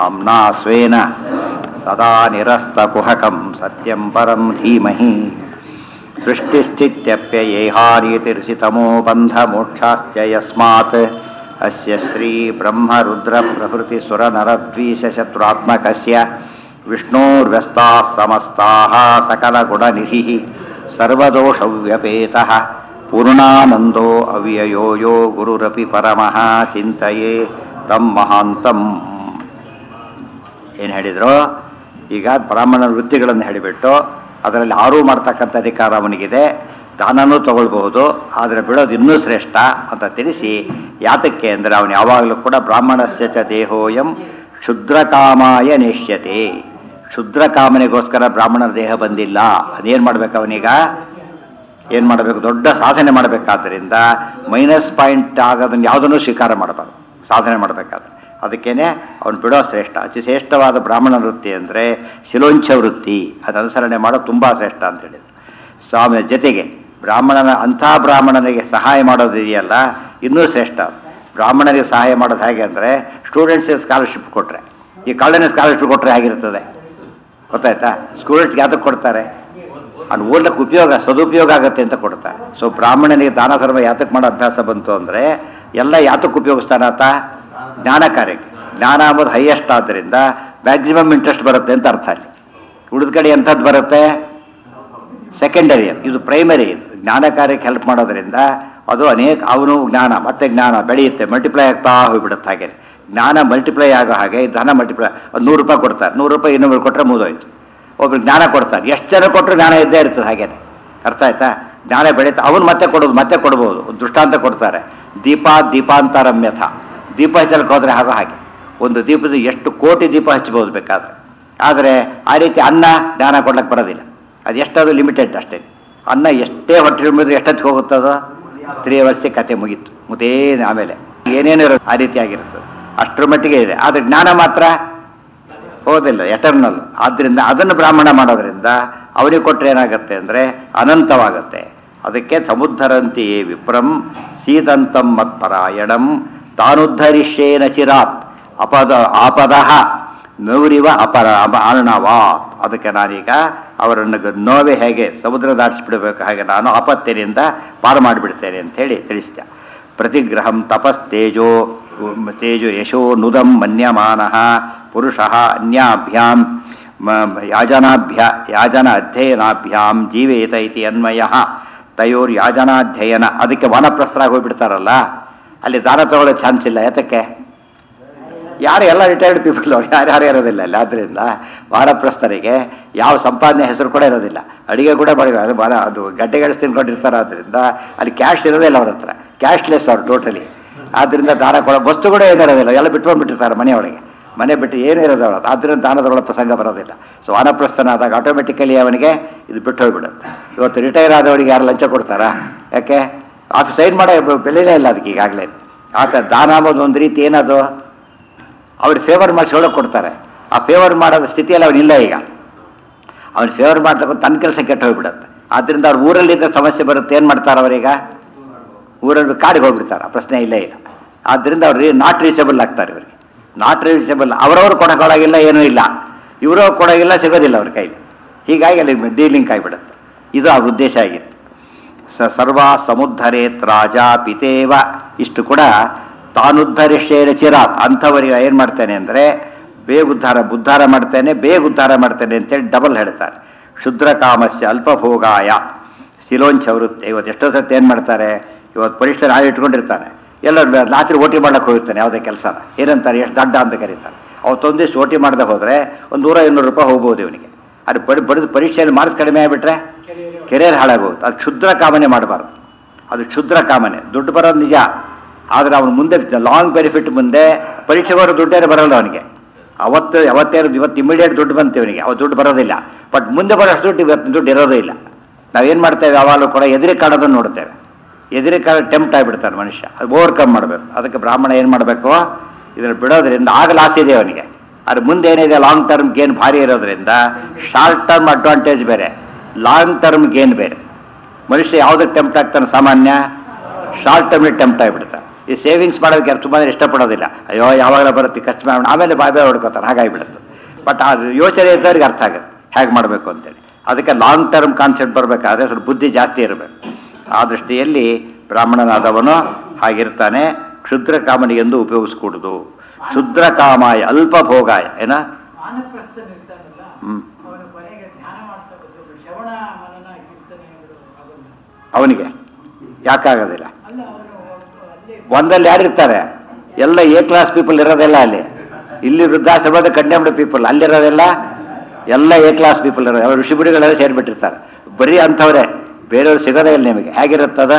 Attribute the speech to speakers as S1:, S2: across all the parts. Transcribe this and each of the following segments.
S1: अम्ना स्वेन सदा निरस्तकुहकं सत्यं परं धीमहि सृष्टिस्थित्यप्ययेहानीतिर्षितमो बन्धमोक्षाश्च यस्मात् अस्य श्रीब्रह्मरुद्रप्रभृतिसुरनरद्वीषशत्रुरात्मकस्य विष्णोर्व्यस्ताः समस्ताः सकलगुणनिधिः सर्वदोषव्यपेतः पूर्णानन्दो अव्ययो यो गुरुरपि परमः ಚಿಂತೆಯೇ ತಂ ಮಹಾಂತಂ ಏನು ಹೇಳಿದ್ರು ಈಗ ಬ್ರಾಹ್ಮಣ ವೃತ್ತಿಗಳನ್ನು ಹೇಳಿಬಿಟ್ಟು ಅದರಲ್ಲಿ ಆರೂ ಮಾಡ್ತಕ್ಕಂಥ ಅಧಿಕಾರ ಅವನಿಗಿದೆ ದಾನನೂ ತಗೊಳ್ಬಹುದು ಆದರೆ ಬಿಡೋದು ಇನ್ನೂ ಶ್ರೇಷ್ಠ ಅಂತ ತಿಳಿಸಿ ಯಾತಕ್ಕೆ ಅಂದರೆ ಅವನು ಯಾವಾಗಲೂ ಕೂಡ ಬ್ರಾಹ್ಮಣಸ್ಯ ಚ ದೇಹೋಯಂ ಕ್ಷುದ್ರಕಾಮಾಯ ನೇಷ್ಯತೆ ಕ್ಷುದ್ರಕಾಮನೆಗೋಸ್ಕರ ಬ್ರಾಹ್ಮಣರ ದೇಹ ಬಂದಿಲ್ಲ ಅದೇನು ಮಾಡ್ಬೇಕು ಅವನೀಗ ಏನು ಮಾಡಬೇಕು ದೊಡ್ಡ ಸಾಧನೆ ಮಾಡಬೇಕಾದ್ರಿಂದ ಮೈನಸ್ ಪಾಯಿಂಟ್ ಆಗೋದನ್ನು ಯಾವುದನ್ನು ಸ್ವೀಕಾರ ಮಾಡಬಾರ್ದು ಸಾಧನೆ ಮಾಡಬೇಕಾದ್ರೆ ಅದಕ್ಕೇನೆ ಅವನು ಬಿಡೋ ಶ್ರೇಷ್ಠ ಅತಿ ಶ್ರೇಷ್ಠವಾದ ಬ್ರಾಹ್ಮಣ ವೃತ್ತಿ ಅಂದರೆ ಶಿಲೋಂಚ ವೃತ್ತಿ ಅದು ಅನುಸರಣೆ ಮಾಡೋದು ತುಂಬ ಶ್ರೇಷ್ಠ ಅಂತ ಹೇಳಿದ್ರು ಸ್ವಾಮಿ ಜೊತೆಗೆ ಬ್ರಾಹ್ಮಣನ ಅಂಥ ಬ್ರಾಹ್ಮಣನಿಗೆ ಸಹಾಯ ಮಾಡೋದು ಇದೆಯಲ್ಲ ಇನ್ನೂ ಶ್ರೇಷ್ಠ ಬ್ರಾಹ್ಮಣನಿಗೆ ಸಹಾಯ ಮಾಡೋದು ಹೇಗೆ ಅಂದರೆ ಸ್ಟೂಡೆಂಟ್ಸಿಗೆ ಸ್ಕಾಲರ್ಶಿಪ್ ಕೊಟ್ಟರೆ ಈ ಕಳ್ಳನ ಸ್ಕಾಲರ್ಶಿಪ್ ಕೊಟ್ಟರೆ ಹೇಗಿರ್ತದೆ ಗೊತ್ತಾಯ್ತಾ ಸ್ಟೂಡೆಂಟ್ಸ್ಗೆ ಯಾತಕ್ಕೆ ಕೊಡ್ತಾರೆ ಅವ್ನು ಓದ್ಲಿಕ್ಕೆ ಉಪಯೋಗ ಸದುಪಯೋಗ ಆಗುತ್ತೆ ಅಂತ ಕೊಡ್ತಾರೆ ಸೊ ಬ್ರಾಹ್ಮಣನಿಗೆ ದಾನ ಧರ್ಮ ಯಾತಕ್ಕೆ ಮಾಡೋ ಅಭ್ಯಾಸ ಬಂತು ಅಂದರೆ ಎಲ್ಲ ಯಾತಕ್ಕೆ ಉಪಯೋಗಿಸ್ತಾನ ಆತ ಜ್ಞಾನ ಕಾರ್ಯಕ್ಕೆ ಜ್ಞಾನ ಅಂಬೋದು ಹೈಯೆಸ್ಟ್ ಆದ್ದರಿಂದ ಮ್ಯಾಕ್ಸಿಮಮ್ ಇಂಟ್ರೆಸ್ಟ್ ಬರುತ್ತೆ ಅಂತ ಅರ್ಥ ಅಲ್ಲಿ ಉಳಿದ ಕಡೆ ಎಂಥದ್ದು ಬರುತ್ತೆ ಸೆಕೆಂಡರಿ ಇದು ಪ್ರೈಮರಿ ಇದು ಜ್ಞಾನ ಕಾರ್ಯಕ್ಕೆ ಹೆಲ್ಪ್ ಮಾಡೋದ್ರಿಂದ ಅದು ಅನೇಕ ಅವನು ಜ್ಞಾನ ಮತ್ತೆ ಜ್ಞಾನ ಬೆಳೆಯುತ್ತೆ ಮಲ್ಟಿಪ್ಲೈ ಆಗ್ತಾ ಹೋಗ್ಬಿಡುತ್ತೆ ಹಾಗೆ ಜ್ಞಾನ ಮಲ್ಟಿಪ್ಲೈ ಆಗೋ ಹಾಗೆ ಧನ ಮಲ್ಟಿಪ್ಲೈ ಒಂದು ನೂರು ರೂಪಾಯಿ ಕೊಡ್ತಾರೆ ನೂರು ರೂಪಾಯಿ ಇನ್ನೊಬ್ರು ಕೊಟ್ಟರೆ ಮುಗಿದೋಯ್ತು ಒಬ್ರು ಜ್ಞಾನ ಕೊಡ್ತಾರೆ ಎಷ್ಟು ಜನ ಕೊಟ್ಟರು ಜ್ಞಾನ ಇದ್ದೇ ಇರ್ತದೆ ಹಾಗೇನೆ ಅರ್ಥ ಆಯ್ತಾ ಜ್ಞಾನ ಬೆಳೀತಾ ಅವನು ಮತ್ತೆ ಕೊಡೋದು ಮತ್ತೆ ಕೊಡ್ಬೋದು ಒಂದು ದೃಷ್ಟಾಂತ ಕೊಡ್ತಾರೆ ದೀಪ ದೀಪಾಂತರಮ್ಯಥ ದೀಪ ಹಚ್ಚಲಿಕ್ಕೆ ಹೋದರೆ ಹಾಗೋ ಹಾಗೆ ಒಂದು ದೀಪದ ಎಷ್ಟು ಕೋಟಿ ದೀಪ ಹಚ್ಬೋದು ಬೇಕಾದ್ರೆ ಆದರೆ ಆ ರೀತಿ ಅನ್ನ ಜ್ಞಾನ ಕೊಡ್ಲಿಕ್ಕೆ ಬರೋದಿಲ್ಲ ಅದು ಎಷ್ಟದು ಲಿಮಿಟೆಡ್ ಅಷ್ಟೇ ಅನ್ನ ಎಷ್ಟೇ ಹೊಟ್ಟೆ ತುಂಬಿದ್ರೆ ಎಷ್ಟೊತ್ತಿಗೆ ಹೋಗುತ್ತದೋ ತ್ರೀ ಅವರ್ಸ್ಗೆ ಕತೆ ಮುಗೀತು ಮುತೇನು ಆಮೇಲೆ ಏನೇನು ಇರೋದು ಆ ರೀತಿಯಾಗಿರ್ತದೆ ಅಷ್ಟರ ಮಟ್ಟಿಗೆ ಇದೆ ಆದರೆ ಜ್ಞಾನ ಮಾತ್ರ ಹೋಗೋದಿಲ್ಲ ಎಟರ್ನಲ್ ಆದ್ದರಿಂದ ಅದನ್ನು ಬ್ರಾಹ್ಮಣ ಮಾಡೋದ್ರಿಂದ ಅವನಿಗೆ ಕೊಟ್ಟರೆ ಏನಾಗುತ್ತೆ ಅಂದರೆ ಅನಂತವಾಗುತ್ತೆ ಅದಕ್ಕೆ ಸಮುದ್ಧರಂತಿ ವಿಪ್ರಂ ಸೀದಂತಂ ಮತ್ಪರಾಯಣಂ ತಾನುದ್ಧರಿಷ್ಯೇನ ಚಿರಾತ್ ಅಪದ ಆಪದ ನೌರಿವ ಅಪರ ಅರ್ಣವಾತ್ ಅದಕ್ಕೆ ನಾನೀಗ ಅವರನ್ನು ನೋವೆ ಹೇಗೆ ಸಮುದ್ರ ದಾಟಿಸ್ಬಿಡಬೇಕು ಹಾಗೆ ನಾನು ಆಪತ್ತಿನಿಂದ ಪಾರು ಮಾಡಿಬಿಡ್ತೇನೆ ಅಂತ ಹೇಳಿ ತಿಳಿಸಿದೆ ಪ್ರತಿಗ್ರಹಂ ತಪಸ್ತೇಜೋ ತೇಜೋ ಯಶೋ ನುದಂ ಮನ್ಯಮಾನ ಪುರುಷ ಅನ್ಯಾಭ್ಯಾಂ ಯಾಜನಾಭ್ಯ ಯಾಜನ ಅಧ್ಯಯನಾಭ್ಯಾಂ ಜೀವೇತ ಇತಿ ಅನ್ವಯ ತಯೋರ್ ಯಾಜನಾಧ್ಯಯನ ಅದಕ್ಕೆ ವಾನಪ್ರಸ್ಥರಾಗಿ ಹೋಗ್ಬಿಡ್ತಾರಲ್ಲ ಅಲ್ಲಿ ದಾನ ತಗೊಳ್ಳೋ ಚಾನ್ಸ್ ಇಲ್ಲ ಯಾತಕ್ಕೆ ಯಾರು ಎಲ್ಲ ರಿಟೈರ್ಡ್ ಪೀಪಲ್ ಅವ್ರು ಯಾರ್ಯಾರು ಇರೋದಿಲ್ಲ ಅಲ್ಲಿ ಆದ್ದರಿಂದ ವಾನಪ್ರಸ್ಥರಿಗೆ ಯಾವ ಸಂಪಾದನೆ ಹೆಸರು ಕೂಡ ಇರೋದಿಲ್ಲ ಅಡಿಗೆ ಕೂಡ ಮಾಡಿ ಅದು ಭಾಳ ಅದು ಗಡ್ಡೆಗಡಿಸಿ ತಿನ್ಕೊಂಡಿರ್ತಾರೆ ಆದ್ದರಿಂದ ಅಲ್ಲಿ ಕ್ಯಾಶ್ ಇರೋದಿಲ್ಲ ಅವ್ರ ಹತ್ರ ಕ್ಯಾಶ್ಲೆಸ್ ಅವ್ರು ಟೋಟಲಿ ಆದ್ದರಿಂದ ದಾನ ಕೊಡೋ ವಸ್ತು ಕೂಡ ಏನಿರೋದಿಲ್ಲ ಎಲ್ಲ ಬಿಟ್ಕೊಂಡ್ಬಿಟ್ಟಿರ್ತಾರೆ ಮನೆಯೊಳಗೆ ಮನೆ ಬಿಟ್ಟು ಏನೂ ಇರೋದು ಅವ್ರು ಆದ್ದರಿಂದ ದಾನದೊಳಗೆ ಪ್ರಸಂಗ ಬರೋದಿಲ್ಲ ಸೊ ವಾನಪ್ರಸ್ಥನಾದಾಗ ಆಟೋಮೆಟಿಕಲಿ ಅವನಿಗೆ ಇದು ಬಿಟ್ಟು ಹೋಗ್ಬಿಡುತ್ತೆ ಇವತ್ತು ರಿಟೈರ್ ಆದವರಿಗೆ ಯಾರು ಲಂಚ ಕೊಡ್ತಾರಾ ಯಾಕೆ ಆಫೀಸ್ ಸೈನ್ ಮಾಡೋ ಬೆಲೆನೇ ಇಲ್ಲ ಅದಕ್ಕೆ ಈಗಾಗಲೇ ಆತ ದಾನ ಅಂಬೋದು ಒಂದು ರೀತಿ ಏನದು ಅವ್ರಿಗೆ ಫೇವರ್ ಮಾಡಿಸಿ ಹೇಳೋಕೆ ಕೊಡ್ತಾರೆ ಆ ಫೇವರ್ ಮಾಡೋದ ಸ್ಥಿತಿಯಲ್ಲಿ ಅವನಿಲ್ಲ ಈಗ ಅವ್ನು ಫೇವರ್ ಮಾಡ್ತಕ್ಕ ತನ್ನ ಕೆಲಸ ಕೆಟ್ಟು ಹೋಗ್ಬಿಡುತ್ತೆ ಆದ್ದರಿಂದ ಅವ್ರು ಊರಲ್ಲಿದ್ದ ಸಮಸ್ಯೆ ಬರುತ್ತೆ ಏನು ಮಾಡ್ತಾರೆ ಅವರೀಗ ಊರಲ್ಲಿ ಕಾಡಿಗೆ ಹೋಗ್ಬಿಡ್ತಾರೆ ಆ ಪ್ರಶ್ನೆ ಇಲ್ಲೇ ಇಲ್ಲ ಆದ್ದರಿಂದ ಅವ್ರು ನಾಟ್ ರೀಚಬಲ್ ಆಗ್ತಾರೆ ಇವರಿಗೆ ನಾಟ್ ರೀಚಬಲ್ ಅವರವರು ಕೊಡೋಕ್ಕೊಳಗಿಲ್ಲ ಏನೂ ಇಲ್ಲ ಇವರು ಕೊಡೋಗಿಲ್ಲ ಸಿಗೋದಿಲ್ಲ ಅವ್ರ ಕೈಲಿ ಹೀಗಾಗಿ ಅಲ್ಲಿ ಡೀಲಿಂಗ್ ಆಗಿಬಿಡುತ್ತೆ ಇದು ಅವ್ರ ಉದ್ದೇಶ ಆಗಿತ್ತು ಸ ಸರ್ವ ಸಮುದ್ಧರೇತ್ ರಾಜ ಪಿತೇವ ಇಷ್ಟು ಕೂಡ ತಾನುದ್ಧರಿಷೇರ ಚಿರಾತ್ ಅಂಥವರಿಗೆ ಏನು ಮಾಡ್ತೇನೆ ಅಂದರೆ ಬೇಗ ಉದ್ಧಾರ ಉದ್ಧಾರ ಮಾಡ್ತೇನೆ ಬೇಗ ಉದ್ಧಾರ ಮಾಡ್ತೇನೆ ಅಂತೇಳಿ ಡಬಲ್ ಹೇಳ್ತಾರೆ ಶುದ್ರ ಕಾಮಸ್ಯ ಅಲ್ಪಭೋಗಾಯ ಸಿಲೋಂಚ ವೃತ್ತಿ ಇವತ್ತು ಎಷ್ಟೋ ಸತಿ ಏನು ಮಾಡ್ತಾರೆ ಇವತ್ತು ಪರೀಕ್ಷೆ ನಾಳೆ ಇಟ್ಕೊಂಡಿರ್ತಾನೆ ಎಲ್ಲ ರಾತ್ರಿ ಓಟಿ ಮಾಡ್ಲಿಕ್ಕೆ ಹೋಗಿರ್ತಾನೆ ಯಾವುದೇ ಕೆಲಸನ ಏನಂತಾರೆ ಎಷ್ಟು ದಡ್ಡ ಅಂತ ಕರೀತಾರೆ ಅವತ್ತೊಂದಿಷ್ಟು ಓಟಿ ಮಾಡದೆ ಹೋದರೆ ಒಂದು ನೂರ ಇನ್ನೂರು ರೂಪಾಯಿ ಹೋಗ್ಬೋದು ಇವನಿಗೆ ಅದು ಬಡಿ ಬಡಿದು ಪರೀಕ್ಷೆಯಲ್ಲಿ ಮಾರ್ಕ್ಸ್ ಕಡಿಮೆ ಆಗಿಬಿಟ್ರೆ ಕೆರಿಯರ್ ಹಾಳಾಗೋಗುತ್ತೆ ಅದು ಕ್ಷುದ್ರ ಕಾಮನೆ ಮಾಡಬಾರ್ದು ಅದು ಕ್ಷುದ್ರ ಕಾಮನೆ ದುಡ್ಡು ಬರೋದು ನಿಜ ಆದರೆ ಅವನು ಮುಂದೆ ಲಾಂಗ್ ಬೆನಿಫಿಟ್ ಮುಂದೆ ಪರೀಕ್ಷೆಗೆ ಬರೋ ದುಡ್ಡೇನೆ ಬರಲ್ಲ ಅವನಿಗೆ ಅವತ್ತು ಅವತ್ತೇನು ಇವತ್ತು ಇಮಿಡಿಯೇಟ್ ದುಡ್ಡು ಬಂತು ಇವನಿಗೆ ಅವತ್ತು ದುಡ್ಡು ಬರೋದಿಲ್ಲ ಬಟ್ ಮುಂದೆ ಬರೋಷ್ಟು ದುಡ್ಡು ಇವತ್ತು ದುಡ್ಡು ಇರೋದೇ ಇಲ್ಲ ನಾವೇನು ಮಾಡ್ತೇವೆ ಯಾವಾಗಲೂ ಕೂಡ ಎದುರಿ ಕಾಣೋದನ್ನು ನೋಡ್ತೇವೆ ಎದುರಿ ಕಾಣ ಟೆಂಪ್ಟ್ ಆಗಿಬಿಡ್ತಾನೆ ಮನುಷ್ಯ ಅದು ಓವರ್ಕಮ್ ಮಾಡಬೇಕು ಅದಕ್ಕೆ ಬ್ರಾಹ್ಮಣ ಏನು ಮಾಡಬೇಕು ಇದನ್ನು ಬಿಡೋದ್ರಿಂದ ಆಗ ಲಾಸ್ ಇದೆ ಅವನಿಗೆ ಅದು ಮುಂದೆ ಏನಿದೆ ಲಾಂಗ್ ಟರ್ಮ್ ಗೇನ್ ಭಾರಿ ಇರೋದ್ರಿಂದ ಶಾರ್ಟ್ ಟರ್ಮ್ ಅಡ್ವಾಂಟೇಜ್ ಬೇರೆ ಲಾಂಗ್ ಟರ್ಮ್ ಗೇನ್ ಬೇರೆ ಮನುಷ್ಯ ಯಾವುದಕ್ಕೆ ಟೆಂಪ್ಟ್ ಆಗ್ತಾನೆ ಸಾಮಾನ್ಯ ಶಾರ್ಟ್ ಟರ್ಮ್ಗೆ ಟೆಂಪ್ಟ್ ಆಗಿಬಿಡ್ತಾನೆ ಈ ಸೇವಿಂಗ್ಸ್ ಮಾಡೋದಕ್ಕೆ ತುಂಬ ಜನ ಇಷ್ಟಪಡೋದಿಲ್ಲ ಅಯ್ಯೋ ಯಾವಾಗಲ ಬರುತ್ತೆ ಖರ್ಚು ಮಾಡೋಣ ಆಮೇಲೆ ಬಾಯ್ ಬಾಯ್ ಹೊಡ್ಕೋತಾರೆ ಹಾಗಾಗಿಬಿಡುತ್ತೆ ಬಟ್ ಆ ಯೋಚನೆ ಇದ್ದವ್ರಿಗೆ ಅರ್ಥ ಆಗುತ್ತೆ ಹೇಗೆ ಮಾಡಬೇಕು ಅಂತೇಳಿ ಅದಕ್ಕೆ ಲಾಂಗ್ ಟರ್ಮ್ ಕಾನ್ಸೆಪ್ಟ್ ಬರಬೇಕಾದ್ರೆ ಸ್ವಲ್ಪ ಬುದ್ಧಿ ಜಾಸ್ತಿ ಇರಬೇಕು ಆ ದೃಷ್ಟಿಯಲ್ಲಿ ಬ್ರಾಹ್ಮಣನಾದವನು ಹಾಗಿರ್ತಾನೆ ಕ್ಷುದ್ರ ಕಾಮನಿಗೆಂದು ಉಪಯೋಗಿಸ್ಕೂಡುದು ಕ್ಷುದ್ರ ಕಾಮಾಯ ಅಲ್ಪ ಭೋಗಾಯ ಏನ
S2: ವಾನಪ್ರಸ್ಥ ಇರ್ತಾನಲ್ಲ
S1: ಹ್ಮ್.
S2: ಅವನ ಕೊನೆಗೆ ಧ್ಯಾನ ಮಾಡ್ತಾ ಬರ್ಬೇಕು ಶ್ರವಣ ಮನನ ಕೀರ್ತನೆ ಅನ್ನೋದು ಆಗೋಲ್ಲ
S1: ಅವನಿಗೆ ಯಾಕಾಗೋದಿಲ್ಲ
S2: ಅಲ್ಲ ಅವನು ಅಲ್ಲೇ
S1: ಒಂದಲ್ಲಿ ಯಾರಿರ್ತಾರೆ ಎಲ್ಲ ಎ ಕ್ಲಾಸ್ ಪೀಪಲ್ ಇರೋದೆಲ್ಲ ಅಲ್ಲಿ ಇಲ್ಲಿ ವೃದ್ಧಾಶ್ರಮದ ಕಂಡೆಮ್ಡ್ ಪೀಪಲ್ ಅಲ್ಲಿರೋದೆಲ್ಲ ಎಲ್ಲ ಎ ಕ್ಲಾಸ್ ಪೀಪಲ್ ಇರೋ ಅವ್ರು ಋಷಿಬುಡಿಗಳೆಲ್ಲ ಸೇರಿಬಿಟ್ಟಿರ್ತಾರೆ ಬರೀ ಅಂಥವ್ರೆ ಬೇರೆಯವ್ರು ಸಿಗೋದೇ ಇಲ್ಲ ನಿಮಗೆ ಹೇಗಿರುತ್ತದ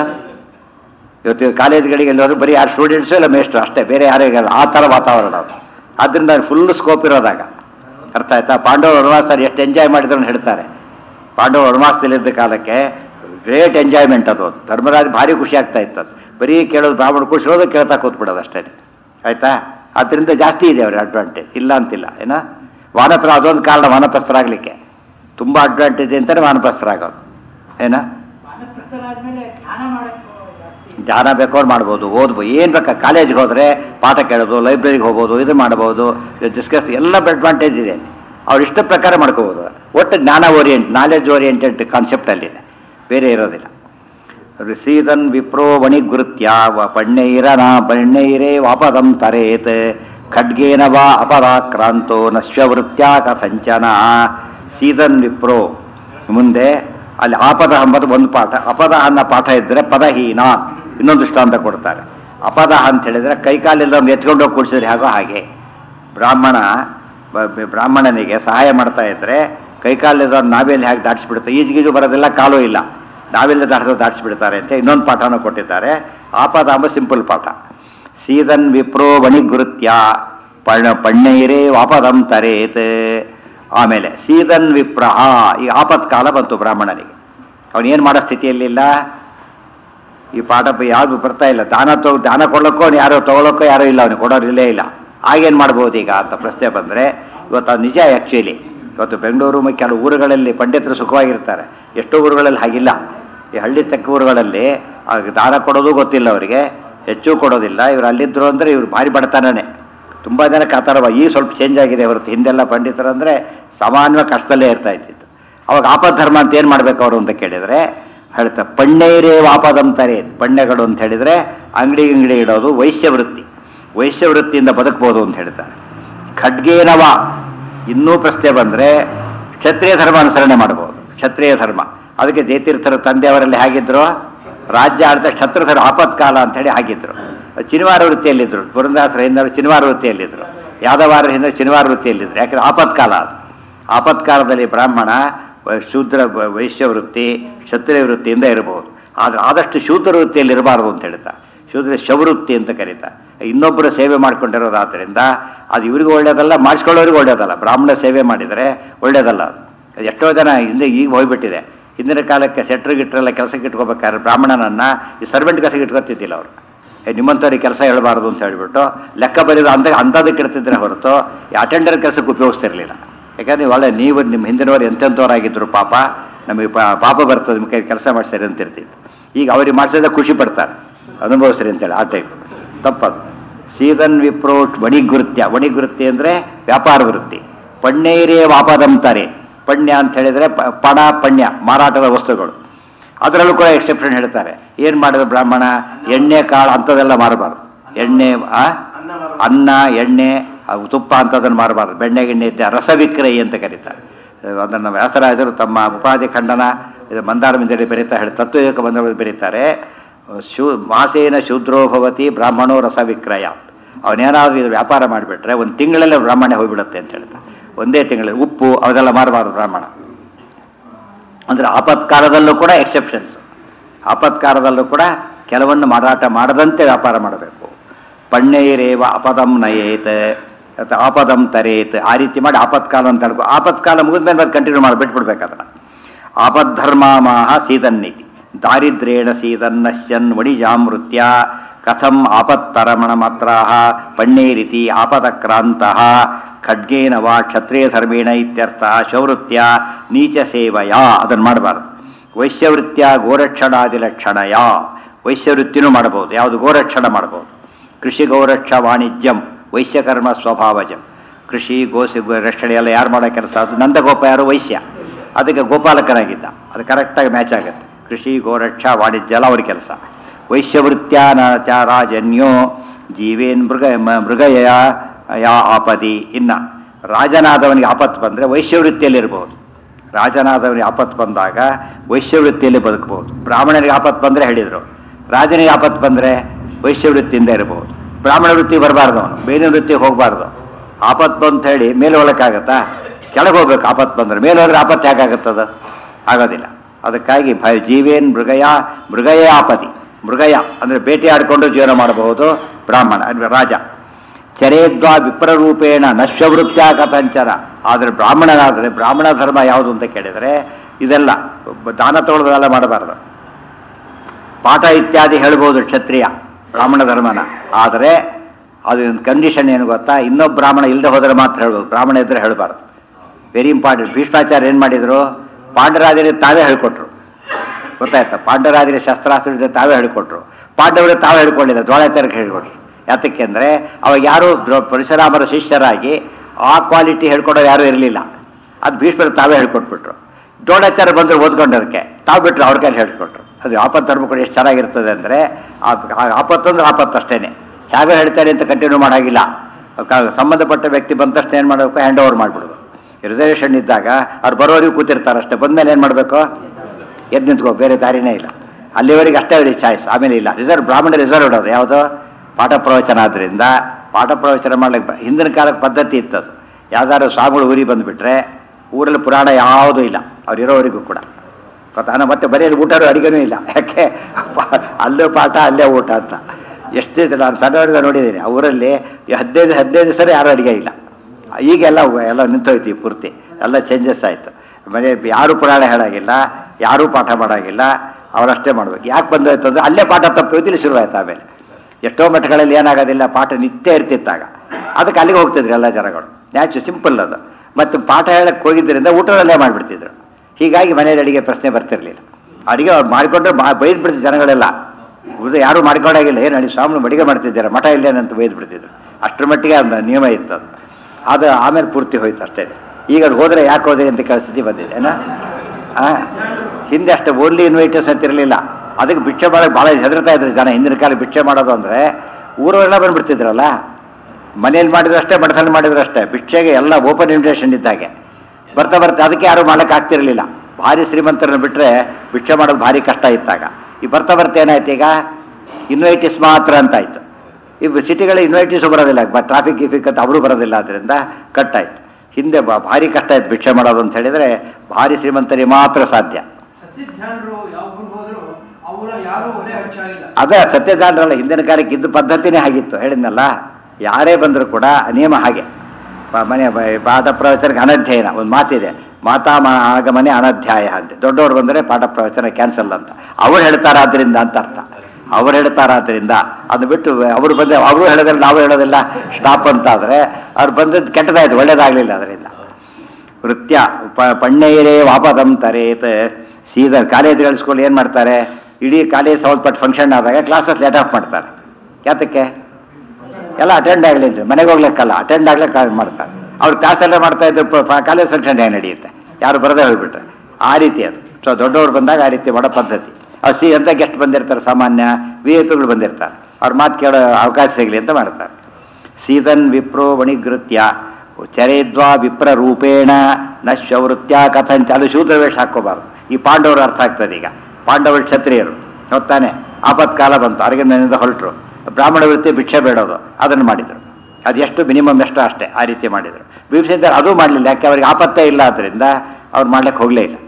S1: ಇವತ್ತು ಕಾಲೇಜ್ಗಳಿಗೆ ಎಲ್ಲಿ ಹೋದ್ರೆ ಬರೀ ಯಾರು ಸ್ಟೂಡೆಂಟ್ಸು ಇಲ್ಲ ಮೇಸ್ಟ್ರು ಅಷ್ಟೇ ಬೇರೆ ಯಾರೇ ಇರಲ್ಲ ಆ ಥರ ವಾತಾವರಣ ಅದು ಅದರಿಂದ ಫುಲ್ ಸ್ಕೋಪ್ ಇರೋದಾಗ ಅರ್ಥ ಆಯ್ತಾ ಪಾಂಡವ ವನವಾಸದಲ್ಲಿ ಎಷ್ಟು ಎಂಜಾಯ್ ಮಾಡಿದ್ರು ಅಂತ ಹೇಳ್ತಾರೆ ಪಾಂಡವ ವನವಾಸದಲ್ಲಿದ್ದ ಕಾಲಕ್ಕೆ ಗ್ರೇಟ್ ಎಂಜಾಯ್ಮೆಂಟ್ ಅದು ಧರ್ಮರಾಜ್ ಭಾರಿ ಖುಷಿ ಆಗ್ತಾ ಇತ್ತು ಅದು ಬರೀ ಕೇಳೋದು ಬ್ರಾಹ್ಮಣ ಖುಷಿರೋದು ಕೇಳ್ತಾ ಕೂತ್ಬಿಡೋದು ಅಷ್ಟೇ ಆಯ್ತಾ ಅದರಿಂದ ಜಾಸ್ತಿ ಇದೆ ಅವ್ರ ಅಡ್ವಾಂಟೇಜ್ ಇಲ್ಲ ಅಂತಿಲ್ಲ ಏನ ವಾನಪ್ರ ಅದೊಂದು ಕಾರಣ ವಾನಪ್ರಸ್ಥರಾಗಲಿಕ್ಕೆ ತುಂಬ ಅಡ್ವಾಂಟೇಜ್ ಅಂತಾನೆ ವಾನಪ್ರಸ್ಥರಾಗೋದು ಏನ
S2: ವಾನಪ್ರಸ್ಥರಾದ್ಮೇಲೆ ಧ್ಯಾನ ಮಾಡಕ್ಕೆ ಜಾಸ್ತಿ
S1: ಧ್ಯಾನ ಬೇಕಾದ್ರೆ ಮಾಡ್ಬೋದು ಓದ್ಬೋದು ಏನು ಬೇಕಾ ಕಾಲೇಜ್ಗೆ ಹೋದರೆ ಪಾಠ ಕೇಳೋದು ಲೈಬ್ರರಿಗೆ ಹೋಗ್ಬೋದು ಇದು ಮಾಡ್ಬೋದು ಡಿಸ್ಕಸ್ ಎಲ್ಲ ಅಡ್ವಾಂಟೇಜ್ ಇದೆ ಅವ್ರ ಇಷ್ಟ ಪ್ರಕಾರ ಮಾಡ್ಕೋಬೋದು ಒಟ್ಟು ಜ್ಞಾನ ಓರಿಯೆಂಟ್ ನಾಲೆಜ್ ಓರಿಯೆಂಟೆಡ್ ಕಾನ್ಸೆಪ್ಟ್ ಅಲ್ಲಿದೆ ಬೇರೆ ಇರೋದಿಲ್ಲ ಸೀದನ್ ವಿಪ್ರೋ ವಣಿಗೃತ್ಯ ವ ಪಣ್ಣೈರನ ಪಣ್ಣೈರೇ ವಾಪದಂ ತರೇತ್ ಖಡ್ಗೇನ ವಾ ಅಪರಾಕ್ರಾಂತೋ ನಶ್ವವೃತ್ಯ ಕಥಂಚನ ಸೀದನ್ ವಿಪ್ರೋ ಮುಂದೆ ಅಲ್ಲಿ ಆಪದ ಎಂಬುದು ಒಂದು ಪಾಠ ಅಪದ ಅನ್ನೋ ಪಾಠ ಇದ್ದರೆ ಪದಹೀನ ಇನ್ನೊಂದು ದೃಷ್ಟಾಂತ ಕೊಡ್ತಾರೆ ಅಪದ ಅಂತ ಹೇಳಿದ್ರೆ ಕೈಕಾಲಿಲ್ಲದವ್ನು ಎತ್ಕೊಂಡು ಹೋಗಿ ಕೂಡಿಸಿದ್ರೆ ಹಾಗೋ ಹಾಗೆ ಬ್ರಾಹ್ಮಣ ಬ- ಬ- ಬ್ರಾಹ್ಮಣನಿಗೆ ಸಹಾಯ ಮಾಡ್ತಾ ಇದ್ರೆ ಕೈಕಾಲಿಲ್ಲದವ್ರು ನಾವೆಲ್ಲಿ ಹೇಗೆ ದಾಟಿಸ್ಬಿಡುತ್ತೆ ಈಜ್ಗೀಜು ಬರೋದಿಲ್ಲ ಕಾಲು ಇಲ್ಲ ನಾವೆಲ್ಲ ದಾಟಿಸೋ ದಾಟಿಸ್ಬಿಡ್ತಾರೆ ಅಂತ ಇನ್ನೊಂದು ಪಾಠನೂ ಕೊಟ್ಟಿದ್ದಾರೆ ಆಪದ ಎಂಬ ಸಿಂಪಲ್ ಪಾಠ ಸೀದನ್ ವಿಪ್ರೋ ವಣಿಗೃತ್ಯ ಪಣ ಪಣ್ಣೈರೇ ವಾಪದಂ ತರೇತ್ ಆಮೇಲೆ ಸೀದನ್ ವಿಪ್ರಹ ಈ ಆಪತ್ಕಾಲ ಬಂತು ಬ್ರಾಹ್ಮಣನಿಗೆ ಅವನೇನು ಮಾಡೋ ಸ್ಥಿತಿಯಲ್ಲಿಲ್ಲ ಈ ಪಾಠ ಯಾವುದು ಬರ್ತಾ ಇಲ್ಲ ದಾನ ತಗೋ ದಾನ ಕೊಡ್ಲಿಕ್ಕೋ ಯಾರೋ ತಗೊಳಕ್ಕೋ ಯಾರೋ ಇಲ್ಲ ಅವನಿಗೆ ಕೊಡೋರು ಇಲ್ಲೇ ಇಲ್ಲ ಆಗೇನು ಮಾಡ್ಬೋದು ಈಗ ಅಂತ ಪ್ರಶ್ನೆ ಬಂದರೆ ಇವತ್ತು ಅದು ನಿಜ ಆ್ಯಕ್ಚುಲಿ ಇವತ್ತು ಬೆಂಗಳೂರು ಮತ್ತು ಕೆಲವು ಊರುಗಳಲ್ಲಿ ಪಂಡಿತರು ಸುಖವಾಗಿರ್ತಾರೆ ಎಷ್ಟೋ ಊರುಗಳಲ್ಲಿ ಹಾಗಿಲ್ಲ ಈ ಹಳ್ಳಿ ತಕ್ಕ ಊರುಗಳಲ್ಲಿ ಆ ದಾನ ಕೊಡೋದು ಗೊತ್ತಿಲ್ಲ ಅವರಿಗೆ ಹೆಚ್ಚು ಕೊಡೋದಿಲ್ಲ ಇವ್ರು ಅಲ್ಲಿದ್ದರು ಅಂದರೆ ಇವ್ರು ಭಾರಿ ಬಡತನನೇ ತುಂಬ ಜನಕ್ಕೆ ಆ ಥರ ಈಗ ಸ್ವಲ್ಪ ಚೇಂಜ್ ಆಗಿದೆ ಹೊರತು ಹಿಂದೆಲ್ಲ ಪಂಡಿತರು ಅಂದರೆ ಸಾಮಾನ್ಯ ಕಷ್ಟದಲ್ಲೇ ಇರ್ತಾ ಇದ್ದಿತ್ತು ಅವಾಗ ಆಪಧರ್ಮ ಅಂತ ಏನು ಮಾಡ್ಬೇಕು ಅವರು ಅಂತ ಕೇಳಿದರೆ ಹೇಳ್ತಾ ಪಣ್ಣೈರೇ ವಾಪದಂತಾರೆ ಪಣ್ಣೆಗಳು ಅಂತ ಹೇಳಿದರೆ ಅಂಗಡಿ ಅಂಗಡಿ ಇಡೋದು ವೈಶ್ಯವೃತ್ತಿ ವೈಶ್ಯವೃತ್ತಿಯಿಂದ ಬದುಕ್ಬೋದು ಅಂತ ಹೇಳ್ತಾರೆ ಖಡ್ಗೇನವ ಇನ್ನೂ ಪ್ರಶ್ನೆ ಬಂದರೆ ಕ್ಷತ್ರಿಯ ಧರ್ಮ ಅನುಸರಣೆ ಮಾಡ್ಬೋದು ಕ್ಷತ್ರಿಯ ಧರ್ಮ ಅದಕ್ಕೆ ಜಯತೀರ್ಥರ ತಂದೆಯವರಲ್ಲಿ ಹೇಗಿದ್ರು ರಾಜ್ಯ ಆಳಿದ ಕ್ಷತ್ರ ಧರ್ಮ ಆಪತ್ಕಾಲ ಅಂತ ಹೇಳಿ ಹಾಗಿದ್ರು ಚಿನಿವಾರ ವೃತ್ತಿಯಲ್ಲಿದ್ದರು ಪುರಂದಾಸರ ಹಿಂದೆ ಚಿನಿವಾರ ವೃತ್ತಿಯಲ್ಲಿದ್ದರು ಯಾದವಾರ ಹಿಂದೆ ಚಿನಿವಾರ ವೃತ್ತಿಯಲ್ಲಿದ್ದರು ಯಾಕಂದ್ರೆ ಆಪತ್ಕಾಲ ಅದು ಆಪತ್ಕಾಲದಲ್ಲಿ ಬ್ರಾಹ್ಮಣ ವ- ಶೂದ್ರ ವ- ವೈಶ್ಯ ವೃತ್ತಿ ಕ್ಷತ್ರಿಯ ವೃತ್ತಿಯಿಂದ ಇರಬಹುದು ಆದರೆ ಆದಷ್ಟು ಶೂದ್ರ ವೃತ್ತಿಯಲ್ಲಿ ಇರಬಾರ್ದು ಅಂತ ಹೇಳ್ತಾ ಶೂದ್ರ ಶವೃತ್ತಿ ಅಂತ ಕರೀತಾ ಇನ್ನೊಬ್ಬರ ಸೇವೆ ಮಾಡ್ಕೊಂಡಿರೋದಾದ್ರಿಂದ ಅದು ಇವ್ರಿಗೂ ಒಳ್ಳೇದಲ್ಲ ಮಾಡಿಸ್ಕೊಳ್ಳೋರಿಗೂ ಒಳ್ಳೇದಲ್ಲ ಬ್ರಾಹ್ಮಣ ಸೇವೆ ಮಾಡಿದರೆ ಒಳ್ಳೇದಲ್ಲ ಅದು ಅದು ಎಷ್ಟೋ ಜನ ಹಿಂದೆ ಈಗ ಹೋಗ್ಬಿಟ್ಟಿದೆ ಹಿಂದಿನ ಕಾಲಕ್ಕೆ ಸೆಟ್ರು ಗಿಟ್ರೆಲ್ಲ ಕೆಲಸಕ್ಕೆ ಇಟ್ಕೋಬೇಕಾದ್ರೆ ಬ್ರಾಹ್ಮಣನನ್ನ ಈ ಸರ್ವೆಂಟ್ ಕೆಲಸಕ್ಕೆ ಇಟ್ಕೊತಿದ್ದಿಲ್ಲ ಅವರು ಏ ನಿಮ್ಮಂಥವ್ರಿಗೆ ಕೆಲಸ ಹೇಳಬಾರ್ದು ಅಂತ ಹೇಳ್ಬಿಟ್ಟು ಲೆಕ್ಕ ಬರೆಯೋದು ಅಂತ ಅಂಥದಕ್ಕೆ ಇಡ್ತಿದ್ರೆ ಹೊರತು ಈ ಅಟೆಂಡರ್ ಕೆಲಸಕ್ಕೆ ಉಪಯೋಗಿಸ್ತಿರ್ಲಿಲ್ಲ ಯಾಕಂದ್ರೆ ಒಳ್ಳೆ ನೀವು ನಿಮ್ಮ ಹಿಂದಿನವರು ಎಂತೆಂಥವ್ರಾಗಿದ್ರು ಪಾಪ ನಮಗೆ ಪಾ- ಪಾಪ ಬರ್ತದೆ ನಿಮ್ಮ ಕೈ ಕೆಲಸ ಮಾಡಿಸ್ರಿ ಅಂತ ಇರ್ತಿತ್ತು ಈಗ ಅವ್ರಿಗೆ ಮಾಡಿಸಿದ್ರೆ ಖುಷಿ ಪಡ್ತಾರೆ ಅನುಭವಿಸ್ರಿ ಅಂತೇಳಿ ಆ ಟೈಪ್ ತಪ್ಪದು ಸೀದನ್ ವಿಪ್ರೋಟ್ ವಣಿಗೃತ್ಯ ವಣಿಗೃತ್ಯ ಅಂದರೆ ವ್ಯಾಪಾರ ವೃತ್ತಿ ಪಣ್ಣೇರೇ ವಾಪದಂತಾರೆ ಪಣ್ಯ ಅಂತ ಹೇಳಿದರೆ ಪ- ಪಣ ಪಣ್ಯ ಮಾರಾಟದ ವಸ್ತುಗಳು ಅದರಲ್ಲೂ ಕೂಡ ಎಕ್ಸೆಪ್ಷನ್ ಹೇಳ್ತಾರೆ ಏನು ಮಾಡಿದ್ರು ಬ್ರಾಹ್ಮಣ ಎಣ್ಣೆ ಕಾಳು ಅಂಥದ್ದೆಲ್ಲ ಮಾರಬಾರ್ದು ಎಣ್ಣೆ ಆ? ಅನ್ನ ಎಣ್ಣೆ ಅವು ತುಪ್ಪ ಅಂಥದ್ದನ್ನು ಮಾರಬಾರ್ದು ಬೆಣ್ಣೆ ಗಿಣ್ಣೆ ಇದ್ದ ರಸ ವಿಕ್ರಯಿ ಅಂತ ಕರೀತಾರೆ ಅದನ್ನು ವ್ಯಾಸರಾಜರು ತಮ್ಮ ಉಪಾಧಿ ಖಂಡನ ಇದು ಮಂದಾರ ಮಿಂದಡಿ ಬರೀತಾ ಹೇಳಿ ತತ್ವಯುಗ ಬಂದ ಬರೀತಾರೆ ಶೂ ಮಾಸೇನ ಶೂದ್ರೋ ಭವತಿ ಬ್ರಾಹ್ಮಣೋ ರಸ ವಿಕ್ರಯ ಅವನೇನಾದ್ರೂ ಇದು ವ್ಯಾಪಾರ ಮಾಡಿಬಿಟ್ರೆ ಒಂದು ತಿಂಗಳಲ್ಲೇ ಬ್ರಾಹ್ಮಣ ಹೋಗ್ಬಿಡುತ್ತೆ ಅಂತ ಹೇಳ್ತಾರೆ ಒಂದೇ ತಿಂಗಳಲ್ಲಿ ಉಪ್ಪು ಅವೆಲ್ಲ ಮಾರಬಾರ್ದು ಬ್ರಾಹ್ಮಣ ಅಂದರೆ ಆಪತ್ಕಾಲದಲ್ಲೂ ಕೂಡ ಎಕ್ಸೆಪ್ಷನ್ಸ್ ಆಪತ್ಕಾಲದಲ್ಲೂ ಕೂಡ ಕೆಲವನ್ನು ಮಾರಾಟ ಮಾಡದಂತೆ ವ್ಯಾಪಾರ ಮಾಡಬೇಕು ಪಣ್ಣೈರೇವ ಅಪದಂ ನಯೇತ್ ಅಥವಾ ಆಪದಂ ತರೇತ್ ಆ ರೀತಿ ಮಾಡಿ ಆಪತ್ಕಾಲ ಅಂತ ಹೇಳ್ಕೊ ಆಪತ್ಕಾಲ ಮುಗಿದ್ಮೇಲೆ ಮತ್ತೆ ಕಂಟಿನ್ಯೂ ಮಾಡಿ ಬಿಟ್ಬಿಡ್ಬೇಕು ಅದನ್ನು ಆಪದ್ಧರ್ಮಾಮಾಹ ಸೀದನ್ನಿತಿ ದಾರಿದ್ರ್ಯೇಣ ಸೀದನ್ನಶ್ಯನ್ ವಣಿಜಾಮೃತ್ಯ ಕಥಂ ಆಪತ್ತರಮಣ ಮಾತ್ರಾಹ ಪಣ್ಣೇರಿತಿ ಆಪದಕ್ರಾಂತಃ ಖಡ್ಗೇನ ವಾ ಕ್ಷತ್ರಿಯ ಧರ್ಮೇಣ ಇತ್ಯರ್ಥ ಶೌವೃತ್ಯ ನೀಚ ಸೇವಯ ಅದನ್ನು ಮಾಡಬಾರ್ದು ವೈಶ್ಯವೃತ್ಯ ಗೋರಕ್ಷಣಾದಿ ಲಕ್ಷಣಯ ವೈಶ್ಯವೃತ್ತಿನೂ ಮಾಡಬಹುದು ಯಾವುದು ಗೋರಕ್ಷಣ ಮಾಡಬಹುದು ಕೃಷಿ ಗೌರಕ್ಷ ವಾಣಿಜ್ಯಂ ವೈಶ್ಯಕರ್ಮ ಸ್ವಭಾವಜಂ ಕೃಷಿ ಗೋಸಿ ರಕ್ಷಣೆ ಎಲ್ಲ ಯಾರು ಮಾಡೋ ಕೆಲಸ ಅದು ನಂದಗೋಪ ಯಾರು ವೈಶ್ಯ ಅದಕ್ಕೆ ಗೋಪಾಲಕನಾಗಿದ್ದ ಅದು ಕರೆಕ್ಟಾಗಿ ಮ್ಯಾಚ್ ಆಗುತ್ತೆ ಕೃಷಿ ಗೋರಕ್ಷ ವಾಣಿಜ್ಯ ಎಲ್ಲ ಅವ್ರ ಕೆಲಸ ವೈಶ್ಯವೃತ್ಯಾನಾಚಾರಾಜನ್ಯೋ ಜೀವೇನ್ ಮೃಗ ಮ- ಮೃಗಯ ಯಾ ಆಪದಿ ಇನ್ನ ರಾಜನಾದವನಿಗೆ ಆಪತ್ತು ಬಂದರೆ ವೈಶ್ಯವೃತ್ತಿಯಲ್ಲಿರ್ಬೋದು ರಾಜನಾದವನಿಗೆ ಆಪತ್ತು ಬಂದಾಗ ವೈಶ್ಯವೃತ್ತಿಯಲ್ಲಿ ಬದುಕಬಹುದು ಬ್ರಾಹ್ಮಣನಿಗೆ ಆಪತ್ತು ಬಂದರೆ ಹೇಳಿದರು ರಾಜನಿಗೆ ಆಪತ್ತು ಬಂದರೆ ವೈಶ್ಯವೃತ್ತಿಯಿಂದ ಇರಬಹುದು ಬ್ರಾಹ್ಮಣ ವೃತ್ತಿ ಬರಬಾರ್ದು ಅವನು ಬೇರೆ ವೃತ್ತಿಗೆ ಹೋಗಬಾರ್ದು ಆಪತ್ತು ಬಂತ ಹೇಳಿ ಮೇಲೆ ಹೋಗಕ್ಕಾಗತ್ತಾ ಕೆಳಗೆ ಹೋಗ್ಬೇಕು ಆಪತ್ತು ಬಂದರೆ ಮೇಲೆ ಹೋದ್ರೆ ಆಪತ್ತು ಹೇಗಾಗುತ್ತದ ಆಗೋದಿಲ್ಲ ಅದಕ್ಕಾಗಿ ಭಯ ಜೀವೇನ್ ಮೃಗಯ ಮೃಗಯೇ ಆಪತಿ ಮೃಗಯ ಅಂದರೆ ಬೇಟೆ ಆಡಿಕೊಂಡು ಜೀವನ ಮಾಡಬಹುದು ಬ್ರಾಹ್ಮಣ ಅಂದ್ರೆ ರಾಜ ಚರೇದ್ವಾ ವಿಪ್ರರೂಪೇಣ ನಶ್ವವೃತ್ತ್ಯಾ ಕಥಂಚರ ಆದರೆ ಬ್ರಾಹ್ಮಣನಾದರೆ ಬ್ರಾಹ್ಮಣ ಧರ್ಮ ಯಾವುದು ಅಂತ ಕೇಳಿದರೆ ಇದೆಲ್ಲ ಒಬ್ಬ ದಾನ ತೊಗೊಳೋದೆಲ್ಲ ಮಾಡಬಾರ್ದು ಪಾಠ ಇತ್ಯಾದಿ ಹೇಳ್ಬೋದು ಕ್ಷತ್ರಿಯ ಬ್ರಾಹ್ಮಣ ಧರ್ಮನ ಆದರೆ ಅದು ಕಂಡೀಷನ್ ಏನು ಗೊತ್ತಾ ಇನ್ನೊಬ್ಬ ಬ್ರಾಹ್ಮಣ ಇಲ್ಲದೆ ಹೋದರೆ ಮಾತ್ರ ಹೇಳ್ಬೋದು ಬ್ರಾಹ್ಮಣ ಇದ್ದರೆ ಹೇಳಬಾರ್ದು ವೆರಿ ಇಂಪಾರ್ಟೆಂಟ್ ಭೀಷ್ಮಾಚಾರ್ಯ ಏನು ಮಾಡಿದರು ಪಾಂಡರಾಜರಿಗೆ ತಾವೇ ಹೇಳ್ಕೊಟ್ರು ಗೊತ್ತಾಯ್ತಾ ಪಾಂಡರಾಜರಿಗೆ ಶಸ್ತ್ರಾಸ್ತ್ರ ತಾವೇ ಹೇಳ್ಕೊಟ್ರು ಪಾಂಡವರಿಗೆ ತಾವೇ ಹೇಳ್ಕೊಳ್ಳಿಲ್ಲ ದ್ರೋಣಾಚಾರ್ಯಕ್ಕೆ ಹೇಳ್ಕೊಟ್ರು ಯಾತಕ್ಕೆ ಅಂದರೆ ಅವಾಗ ಯಾರು ದ್ರೋ- ಪರಶುರಾಮರ ಶಿಷ್ಯರಾಗಿ ಆ ಕ್ವಾಲಿಟಿ ಹೇಳ್ಕೊಡೋರು ಯಾರೂ ಇರಲಿಲ್ಲ ಅದು ಭೀಷ್ಮರು ತಾವೇ ಹೇಳ್ಕೊಟ್ಬಿಟ್ರು ದ್ರೋಣಾಚಾರ್ಯ ಬಂದರು ಓದ್ಕೊಂಡೋದಕ್ಕೆ ತಾವು ಬಿಟ್ಟರು ಅವ್ರ ಕೈಲಿ ಹೇಳ್ಕೊಟ್ರು ಅದು ಆಪತ್ತು ಧರ್ಮ ಕೂಡ ಎಷ್ಟು ಚೆನ್ನಾಗಿರ್ತದೆ ಅಂದರೆ ಆಪತ್ತು ಅಂದ್ರೆ ಆಪತ್ತು ಅಷ್ಟೇನೆ ಹೇಗೆ ಹೇಳ್ತಾರೆ ಅಂತ ಕಂಟಿನ್ಯೂ ಮಾಡಾಗಿಲ್ಲ ಕ- ಸಂಬಂಧಪಟ್ಟ ವ್ಯಕ್ತಿ ಬಂದ ತಕ್ಷಣ ಏನು ಮಾಡಬೇಕು ಹ್ಯಾಂಡ್ ಓವರ್ ಮಾಡಿಬಿಡ್ಬೇಕು ರಿಸರ್ವೇಷನ್ ಇದ್ದಾಗ ಅವ್ರು ಬರೋವರೆಗೂ ಕೂತಿರ್ತಾರೆ ಅಷ್ಟೇ ಬಂದಮೇಲೆ ಏನು ಮಾಡಬೇಕು ಎದ್ದು ನಿಂತ್ಕೋ ಬೇರೆ ದಾರಿನೇ ಇಲ್ಲ ಅಲ್ಲಿವರೆಗೆ ಅಷ್ಟೇ ಅವರಿಗೆ ಚಾಯ್ಸ್ ಆಮೇಲೆ ಇಲ್ಲ ರಿಸರ್ವ್ ಬ್ರಾಹ್ಮಣ ರಿಸರ್ವ್ ಇಡೋದು ಯಾವುದು ಪಾಠ ಪ್ರವಚನ ಆದ್ದರಿಂದ ಪಾಠ ಪ್ರವಚನ ಮಾಡ್ಲಿಕ್ಕೆ ಬ- ಹಿಂದಿನ ಕಾಲಕ್ಕೆ ಪದ್ಧತಿ ಇತ್ತದು ಯಾವ್ದಾದ್ರು ಸ್ವಾಮಿಗಳು ಊರಿಗೆ ಬಂದುಬಿಟ್ರೆ ಊರಲ್ಲಿ ಪುರಾಣ ಯಾವುದೂ ಇಲ್ಲ ಅವ್ರು ಇರೋವರೆಗೂ ಕೂಡ ಗೊತ್ತಾ ನಾನು ಮತ್ತೆ ಬರೀ ಊಟನೂ ಅಡಿಗೆನೂ ಇಲ್ಲ ಯಾಕೆ ಪ- ಅಲ್ಲೂ ಪಾಠ ಅಲ್ಲೇ ಊಟ ಅಂತ ಎಷ್ಟು ದಿವಸ ನಾನು ಸಣ್ಣವರಿಂದ ನೋಡಿದ್ದೀನಿ ಆ ಊರಲ್ಲಿ ಈ ಹದಿನೈದು ಹದಿನೈದು ದಿವಸ ಯಾರೂ ಅಡಿಗೆ ಇಲ್ಲ ಈಗೆಲ್ಲ ಅವು- ಎಲ್ಲ ನಿಂತೋಯ್ತು ಈ ಪೂರ್ತಿ ಎಲ್ಲ ಚೇಂಜಸ್ ಆಯಿತು ಮನೆ ಯಾರೂ ಪುರಾಣ ಹೇಳಾಗಿಲ್ಲ ಯಾರೂ ಪಾಠ ಮಾಡೋಂಗಿಲ್ಲ ಅವರಷ್ಟೇ ಮಾಡ್ಬೇಕು ಯಾಕೆ ಬಂದೋಯ್ತು ಅಂದರೆ ಅಲ್ಲೇ ಪಾಠ ತಪ್ಪೋಯ್ತು ಶುರುವಾಯ್ತು ಆಮೇಲೆ ಎಷ್ಟೋ ಮಠಗಳಲ್ಲಿ ಏನಾಗೋದಿಲ್ಲ ಪಾಠ ನಿತ್ಯ ಇರ್ತಿತ್ತಾಗ ಅದಕ್ಕೆ ಅಲ್ಲಿಗೆ ಹೋಗ್ತಿದ್ರು ಎಲ್ಲ ಜನಗಳು ನ್ಯಾಚು ಸಿಂಪಲ್ ಅದು ಮತ್ತು ಪಾಠ ಹೇಳಕ್ಕೆ ಹೋಗಿದ್ದರಿಂದ ಊಟದಲ್ಲೇ ಮಾಡಿಬಿಡ್ತಿದ್ರು ಹೀಗಾಗಿ ಮನೆಯಲ್ಲಿ ಅಡಿಗೆ ಪ್ರಶ್ನೆ ಬರ್ತಿರ್ಲಿಲ್ಲ ಅಡಿಗೆ ಅವ್ರು ಮಾಡಿಕೊಂಡ್ರೆ ಬಾ ಬೈದು ಬಿಡ್ತಿದ್ರು ಜನಗಳೆಲ್ಲ ಉಳಿದು ಯಾರೂ ಮಾಡ್ಕೊಂಡಾಗಿಲ್ಲ ಏನು ಅಡಿ ಸ್ವಾಮಿ ಅಡಿಗೆ ಮಾಡ್ತಿದ್ದಾರೆ ಮಠ ಇಲ್ಲೇನಂತ ಬೈದು ಬಿಡ್ತಿದ್ರು ಅಷ್ಟರ ಮಟ್ಟಿಗೆ ಒಂದು ನಿಯಮ ಇತ್ತು ಅದು ಅದು ಆಮೇಲೆ ಪೂರ್ತಿ ಹೋಯ್ತು ಅಷ್ಟೇ ಈಗ ಅದು ಹೋದರೆ ಯಾಕೆ ಹೋದ್ರಿ ಅಂತ ಪರಿಸ್ಥಿತಿ ಬಂದಿದೆ ಏನ ಆ? ಹಿಂದೆ ಅಷ್ಟೇ ಓನ್ಲಿ ಇನ್ವೈಟರ್ಸ್ ಅಂತ ಇರಲಿಲ್ಲ ಅದಕ್ಕೆ ಭಿಕ್ಷೆ ಮಾಡೋಕೆ ಭಾಳ ಹೆದರ್ತಾ ಇದ್ರು ಜನ ಹಿಂದಿನ ಕಾಲ ಭಿಕ್ಷೆ ಮಾಡೋದು ಅಂದರೆ ಊರವರೆಲ್ಲ ಬಂದ್ಬಿಡ್ತಿದ್ರಲ್ಲ ಮನೇಲಿ ಮಾಡಿದ್ರು ಅಷ್ಟೇ ಮಠದಲ್ಲಿ ಮಾಡಿದ್ರು ಅಷ್ಟೇ ಭಿಕ್ಷೆಗೆ ಎಲ್ಲ ಓಪನ್ ಇನ್ವಿಟೇಷನ್ ಇದ್ದಾಗೆ ಬರ್ತಾ ಬರ್ತಾ ಅದಕ್ಕೆ ಯಾರು ಮಾಡ್ಲಿಕ್ಕೆ ಆಗ್ತಿರ್ಲಿಲ್ಲ ಭಾರಿ ಶ್ರೀಮಂತರನ್ನ ಬಿಟ್ಟರೆ ಭಿಕ್ಷೆ ಮಾಡೋದು ಭಾರಿ ಕಷ್ಟ ಇತ್ತಾಗ ಈ ಬರ್ತಾ ಬರ್ತಾ ಏನಾಯ್ತು ಈಗ ಇನ್ವೈಟಿಸ್ ಮಾತ್ರ ಅಂತ ಆಯ್ತು ಈ ಸಿಟಿಗಳ ಇನ್ವೈಟಿಸು ಬರೋದಿಲ್ಲ ಬಟ್ ಟ್ರಾಫಿಕ್ ಗಿಫಿಕ್ ಅಂತ ಅವರು ಬರೋದಿಲ್ಲ ಅದರಿಂದ ಕಟ್ಟಾಯ್ತು ಹಿಂದೆ ಬಾ- ಭಾರಿ ಕಷ್ಟ ಆಯ್ತು ಭಿಕ್ಷೆ ಮಾಡೋದು ಅಂತ ಹೇಳಿದರೆ ಭಾರಿ ಶ್ರೀಮಂತರಿಗೆ ಮಾತ್ರ ಸಾಧ್ಯ
S2: ಸತ್ಯಜ್ಞಾನರು ಯಾವ ಊರಿಗೆ ಹೋದ್ರು ಅವರ ಯಾರು ಒಲೆ ಹಚ್ಚಾಗಿಲ್ಲ
S1: ಅದೇ ಸತ್ಯದಾನರಲ್ಲ ಹಿಂದಿನ ಕಾಲಕ್ಕೆ ಇದ್ದ ಪದ್ಧತಿನೇ ಆಗಿತ್ತು ಹೇಳಿದ್ನಲ್ಲ ಯಾರೇ ಬಂದರೂ ಕೂಡ ನಿಯಮ ಹಾಗೆ ಪ- ಮನೆ ಬ- ಪಾಠ ಪ್ರವಚನಕ್ಕೆ ಅನಧ್ಯಯನ ಒಂದು ಮಾತಿದೆ ಮಾತಾ ಮ- ಆಗಮನೆ ಅನಧ್ಯಾಯ ಅಂತ ದೊಡ್ಡವರು ಬಂದರೆ ಪಾಠ ಪ್ರವಚನ ಕ್ಯಾನ್ಸಲ್ ಅಂತ ಅವ್ರು ಹೇಳ್ತಾರಾದ್ರಿಂದ ಅಂತ ಅರ್ಥ ಅವ್ರು ಹೇಳ್ತಾರಾದ್ರಿಂದ ಅದು ಬಿಟ್ಟು ಅವರು ಬಂದ ಅವರು ಹೇಳೋದಿಲ್ಲ ನಾವು ಹೇಳೋದಿಲ್ಲ ಸ್ಟಾಪ್ ಅಂತ ಆದರೆ ಅವ್ರು ಬಂದದ್ದು ಕೆಟ್ಟದಾಯ್ತು ಒಳ್ಳೇದಾಗಲಿಲ್ಲ ಅದರಿಂದ ವೃತ್ಯ ಪ ಪಣ್ಣೈರೇ ವಾಪದಂ ತರೇತ್ ಸೀದಾ ಕಾಲೇಜ್ಗಳ ಸ್ಕೂಲ್ ಏನು ಮಾಡ್ತಾರೆ ಇಡೀ ಕಾಲೇಜ್ ಸಂಬಂಧಪಟ್ಟ ಫಂಕ್ಷನ್ ಆದಾಗ ಕ್ಲಾಸಸ್ ಲೇಟ್ ಆಫ್ ಮಾಡ್ತಾರೆ ಯಾತಕ್ಕೆ ಎಲ್ಲ ಅಟೆಂಡ್ ಆಗಲಿ ಅಂತ ಮನೆಗೆ ಹೋಗ್ಲಿಕ್ಕಲ್ಲ ಅಟೆಂಡ್ ಆಗ್ಲಿಕ್ಕೆ ಮಾಡ್ತಾರೆ ಅವ್ರು ಕ್ಲಾಸಲ್ಲೇ ಮಾಡ್ತಾ ಇದ್ದು ಕಾಲೇಜ್ ಫಂಕ್ಷನ್ ಹೇಗೆ ನಡೆಯುತ್ತೆ ಯಾರು ಬರದೇ ಹೋಗ್ಬಿಟ್ರೆ ಆ ರೀತಿ ಅದು ಸೊ ದೊಡ್ಡವರು ಬಂದಾಗ ಆ ರೀತಿ ಮಾಡೋ ಪದ್ಧತಿ ಅವ್ರು ಸಿ ಎಂತ ಗೆಸ್ಟ್ ಬಂದಿರ್ತಾರೆ ಸಾಮಾನ್ಯ ವಿ ಐ ಪಿಗಳು ಬಂದಿರ್ತಾರೆ ಅವ್ರ ಮಾತು ಕೇಳೋ ಅವಕಾಶ ಸಿಗಲಿ ಅಂತ ಮಾಡ್ತಾರೆ ಸೀದನ್ ವಿಪ್ರೋ ವಣಿಗೃತ್ಯ ಚರೇದ್ವಾ ವಿಪ್ರ ರೂಪೇಣ ನಶ್ವವೃತ್ಯ ಕಥಂಚ ಅದು ಶೂದ್ರ ವೇಷ ಹಾಕೋಬಾರ್ದು ಈ ಪಾಂಡವರು ಅರ್ಥ ಆಗ್ತದೆ ಈಗ ಪಾಂಡವರು ಕ್ಷತ್ರಿಯರು ಹೊತ್ತಾನೆ ಆಪತ್ಕಾಲ ಬಂತು ಅವ್ರಿಗೆ ನನ್ನಿಂದ ಹೊರಟರು ಬ್ರಾಹ್ಮಣ ವೃತ್ತಿ ಭಿಕ್ಷೆ ಬೇಡೋದು ಅದನ್ನು ಮಾಡಿದರು ಅದು ಎಷ್ಟು ಮಿನಿಮಮ್ ಎಷ್ಟು ಅಷ್ಟೇ ಆ ರೀತಿ ಮಾಡಿದರು ಭೀಮಸೇಂದ್ರ ಅದು ಮಾಡಲಿಲ್ಲ ಯಾಕೆ ಅವ್ರಿಗೆ ಆಪತ್ತೇ ಇಲ್ಲ ಆದ್ದರಿಂದ ಅವ್ರು ಮಾಡ್ಲಿಕ್ಕೆ ಹೋಗಲೇ ಇಲ್ಲ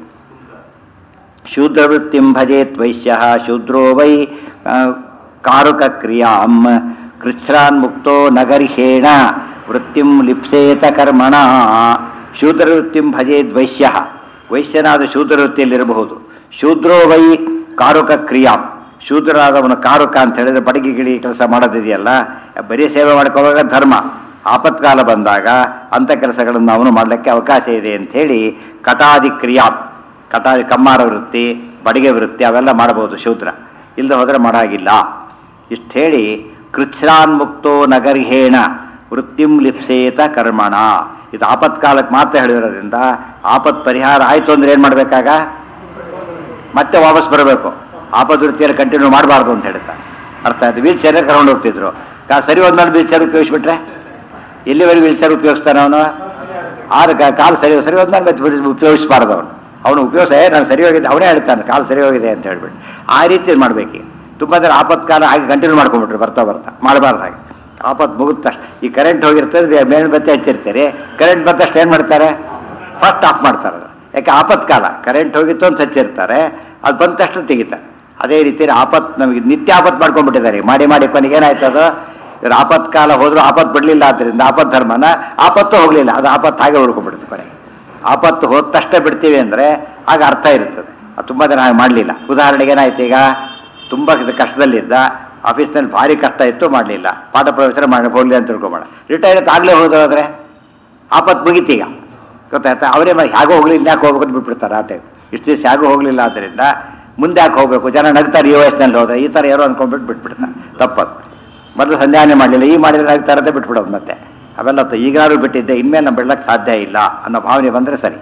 S1: ಶೂದ್ರವೃತ್ತಿಂ ಭಜೇತ್ ವೈಶ್ಯ ಶೂದ್ರೋ ವೈ ಆ, ಕಾರುಕ ಕ್ರಿಯಾಂ ಕೃಚ್ಛ್ರಾನ್ ಮುಕ್ತೋ ನಗರ್ಹೇಣ ವೃತ್ತಿಂ ಲಿಪ್ಸೇತ ಕರ್ಮಣ ಶೂದ್ರವೃತ್ತಿಂ ಭಜೇದ್ ವೈಶ್ಯ ವೈಶ್ಯನಾದ ಶೂದ್ರವೃತ್ತಿಯಲ್ಲಿರಬಹುದು ಶೂದ್ರೋ ವೈ ಕಾರುಕ ಕ್ರಿಯಾಂ ಶೂದ್ರನಾದವನು ಕಾರುಕ ಅಂತ ಹೇಳಿದ್ರೆ ಬಡಗಿ ಗಿಡಿ ಕೆಲಸ ಮಾಡೋದಿದೆಯಲ್ಲ ಬರೀ ಸೇವೆ ಮಾಡ್ಕೊಳ್ಳುವಾಗ ಧರ್ಮ ಆಪತ್ಕಾಲ ಬಂದಾಗ ಅಂಥ ಕೆಲಸಗಳನ್ನು ಅವನು ಮಾಡಲಿಕ್ಕೆ ಅವಕಾಶ ಇದೆ ಅಂಥೇಳಿ ಕಟಾದಿ ಕ್ರಿಯಾ ಕಟಾದಿ ಕಮ್ಮಾರ ವೃತ್ತಿ ಬಡಿಗೆ ವೃತ್ತಿ ಅವೆಲ್ಲ ಮಾಡಬಹುದು ಶೂದ್ರ ಇಲ್ಲದೆ ಹೋದರೆ ಮಾಡಾಗಿಲ್ಲ ಇಷ್ಟು ಹೇಳಿ ಕೃಚ್ಛ್ರಾನ್ಮುಕ್ತೋ ನಗರ್ಹೇಣ ವೃತ್ತಿಂ ಲಿಪ್ಸೇತ ಕರ್ಮಣ ಇದು ಆಪತ್ಕಾಲಕ್ಕೆ ಮಾತ್ರ ಹೇಳಿರೋದ್ರಿಂದ ಆಪತ್ ಪರಿಹಾರ ಆಯಿತು ಅಂದ್ರೆ ಏನು ಮಾಡಬೇಕಾಗ ಮತ್ತೆ ವಾಪಸ್ ಬರಬೇಕು ಆಪತ್ ವೃತ್ತಿಯಲ್ಲಿ ಕಂಟಿನ್ಯೂ ಮಾಡಬಾರ್ದು ಅಂತ ಹೇಳ್ತಾ ಅರ್ಥ ಆಯ್ತು ವೀಲ್ ಚೇರ್ ಕರ್ಕೊಂಡು ಹೋಗ್ತಿದ್ರು ಕಾ ಸರಿ ಹೋದ್ಮೇಲೆ ವೀಲ್ ಚೇರ್ ಉಪಯೋಗಿಸ್ಬಿಟ್ರೆ ಎಲ್ಲಿವರೆಗೆ ವೀಲ್ ಚೇರ್ ಉಪಯೋಗಿಸ್ತಾನೆ ಅವನು ಆದ ಕಾ- ಕಾಲು ಸರಿ ಸರಿ ಹೋದ್ಮೇಲೆ ಮತ್ತೆ ಬಿಡಿ- ಉಪಯೋಗಿಸಬಾರ್ದು ಅವನು ಅವನು ಉಪಯೋಗಿಸ ಏ ನಾನು ಸರಿ ಹೋಗಿದೆ ಅವನೇ ಹೇಳ್ತಾನೆ ಕಾಲು ಸರಿ ಹೋಗಿದೆ ಅಂತ ಹೇಳ್ಬಿಟ್ಟು ಆ ರೀತಿ ಮಾಡಬೇಕು ತುಂಬ ಜನ ಆಪತ್ಕಾಲ ಹಾಗೆ ಕಂಟಿನ್ಯೂ ಮಾಡ್ಕೊಂಡ್ಬಿಟ್ರು ಬರ್ತಾ ಬರ್ತಾ ಮಾಡಬಾರ್ದು ಹಾಗೆ ಆಪತ್ ಮುಗಿದ ತಕ್ಷಣ ಈ ಕರೆಂಟ್ ಹೋಗಿರ್ತದೆ ಮೇಲಿನ ಬತ್ತೆ ಹಚ್ಚಿರ್ತೀರಿ ಕರೆಂಟ್ ಬಂದ ತಕ್ಷಣ ಏನು ಮಾಡ್ತಾರೆ ಫಸ್ಟ್ ಆಫ್ ಮಾಡ್ತಾರೆ ಅದು. ಯಾಕೆ ಆಪತ್ಕಾಲ ಕರೆಂಟ್ ಹೋಗಿತ್ತು ಅಂತ ಹಚ್ಚಿರ್ತಾರೆ ಅದು ಬಂದ ತಕ್ಷಣ ತೆಗಿತಾರೆ ಅದೇ ರೀತಿ ಆಪತ್ ನಮಗೆ ನಿತ್ಯ ಆಪತ್ ಮಾಡ್ಕೊಂಡ್ಬಿಟ್ಟಿದ್ದಾರೆ ಮಾಡಿ ಮಾಡಿ ಕೊನೆಗೆ ಏನಾಯ್ತು ಅದು ಇವ್ರು ಆಪತ್ಕಾಲ ಹೋದ್ರು ಆಪತ್ ಬಿಡಲಿಲ್ಲ ಆದ್ದರಿಂದ ಆಪತ್ ಧರ್ಮನ ಆಪತ್ತು ಹೋಗಲಿಲ್ಲ ಅದು ಆಪತ್ತು ಹಾಗೆ ಉಳ್ಕೊಂಡ್ಬಿಡುತ್ತೆ ಕೊನೆಗೆ ಆಪತ್ತು ಹೋದ ತಕ್ಷಣ ಬಿಡ್ತೀವಿ ಅಂದರೆ ಆಗ ಅರ್ಥ ಇರ್ತದೆ ಅದು ತುಂಬ ಜನ ಹಾಗೆ ಮಾಡಲಿಲ್ಲ ಉದಾಹರಣೆಗೆ ಏನಾಯ್ತು ಈಗ ತುಂಬ ಕಷ್ಟದಲ್ಲಿದ್ದ ಆಫೀಸ್ನಲ್ಲಿ ಭಾರಿ ಕಷ್ಟ ಇತ್ತು ಮಾಡಲಿಲ್ಲ ಪಾಠ ಪ್ರವಚನ ಮಾಡಿ ಹೋಗಲಿ ಅಂತ ತಿಳ್ಕೊಂಬೇಡ ರಿಟೈರ್ ಆಗಲೇ ಹೋದ್ರೆ ಆಪತ್ತು ಮುಗೀತೀಗ ಗೊತ್ತಾಯ್ತಾ ಅವರೇ ಮಾಡಿ ಹೇಗೋ ಹೋಗ್ಲಿ ಇನ್ಯಾಕೆ ಹೋಗ್ಬೇಕು ಅಂತ ಬಿಟ್ಬಿಡ್ತಾರೆ ಆ ಟೈಪ್ ಇಷ್ಟು ದಿವಸ ಹೇಗೋ ಹೋಗಲಿಲ್ಲ ಆದ್ದರಿಂದ ಮುಂದೆ ಯಾಕೆ ಹೋಗಬೇಕು ಜನ ನಗ್ತಾರೆ ಈ ವಯಸ್ಸಿನಲ್ಲಿ ಹೋದ್ರೆ ಈ ಥರ ಏನೋ ಅನ್ಕೊಂಡ್ಬಿಟ್ಟು ಬಿಟ್ಬಿಡ್ತಾರೆ ತಪ್ಪದು ಮೊದಲು ಸಂಧ್ಯಾನೆ ಮಾಡಲಿಲ್ಲ ಈ ಮಾಡಿದ್ರೆ ನಗ್ತಾರೆ ಅಂತ ಬಿಟ್ಬಿಡೋದು ಮತ್ತೆ ಅವೆಲ್ಲ ತ- ಈಗಾದ್ರೂ ಬಿಟ್ಟಿದ್ದೆ ಇನ್ಮೇಲೆ ನಾವು ಬಿಡ್ಲಕ್ಕೆ ಸಾಧ್ಯ ಇಲ್ಲ ಅನ್ನೋ ಭಾವನೆ ಬಂದರೆ ಸರಿ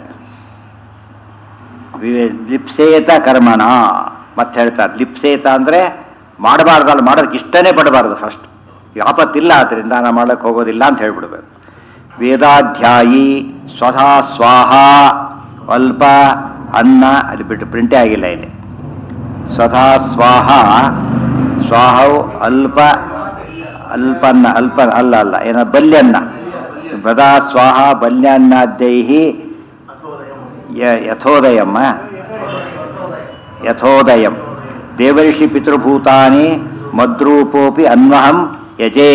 S1: ವಿವೆ- ಲಿಪ್ಸೇತ ಕರ್ಮಣ ಮತ್ತೆ ಹೇಳ್ತಾರೆ ಲಿಪ್ಸೇತ ಅಂದರೆ ಮಾಡಬಾರ್ದಲ್ಲ ಮಾಡೋದಕ್ಕೆ ಇಷ್ಟನೇ ಪಡಬಾರ್ದು ಫಸ್ಟ್ ಈಗ ಆಪತ್ತಿಲ್ಲ ಆದ್ದರಿಂದ ನಾನು ಮಾಡೋಕ್ಕೆ ಹೋಗೋದಿಲ್ಲ ಅಂತ ಹೇಳ್ಬಿಡ್ಬೇಕು ವೇದಾಧ್ಯಾಯಿ ಸ್ವಧಾ ಸ್ವಾಹ ಅಲ್ಪ ಅನ್ನ ಅಲ್ಲಿ ಬಿಟ್ಟು ಪ್ರಿಂಟೇ ಆಗಿಲ್ಲ ಇಲ್ಲಿ ಸ್ವಧಾ ಸ್ವಾಹ ಸ್ವಾಹವು ಅಲ್ಪ ಅಲ್ಪನ್ನ ಅಲ್ಪ ಅಲ್ಲ ಅಲ್ಲ ಏನ ಬಲ್ಯನ್ನ ಬದಾ ಸ್ವಾಹ ಬಲ್ಯಾನ್ನಾದ್ಯೈಹಿ ಯ- ಯಥೋದಯಮ್ಮ ಯಥೋದಯಂ ದೇವರ್ಷಿ ಪಿತೃಭೂತಾನಿ ಮದ್ರೂಪೋಪಿ ಅನ್ವಹಂ ಯಜೇ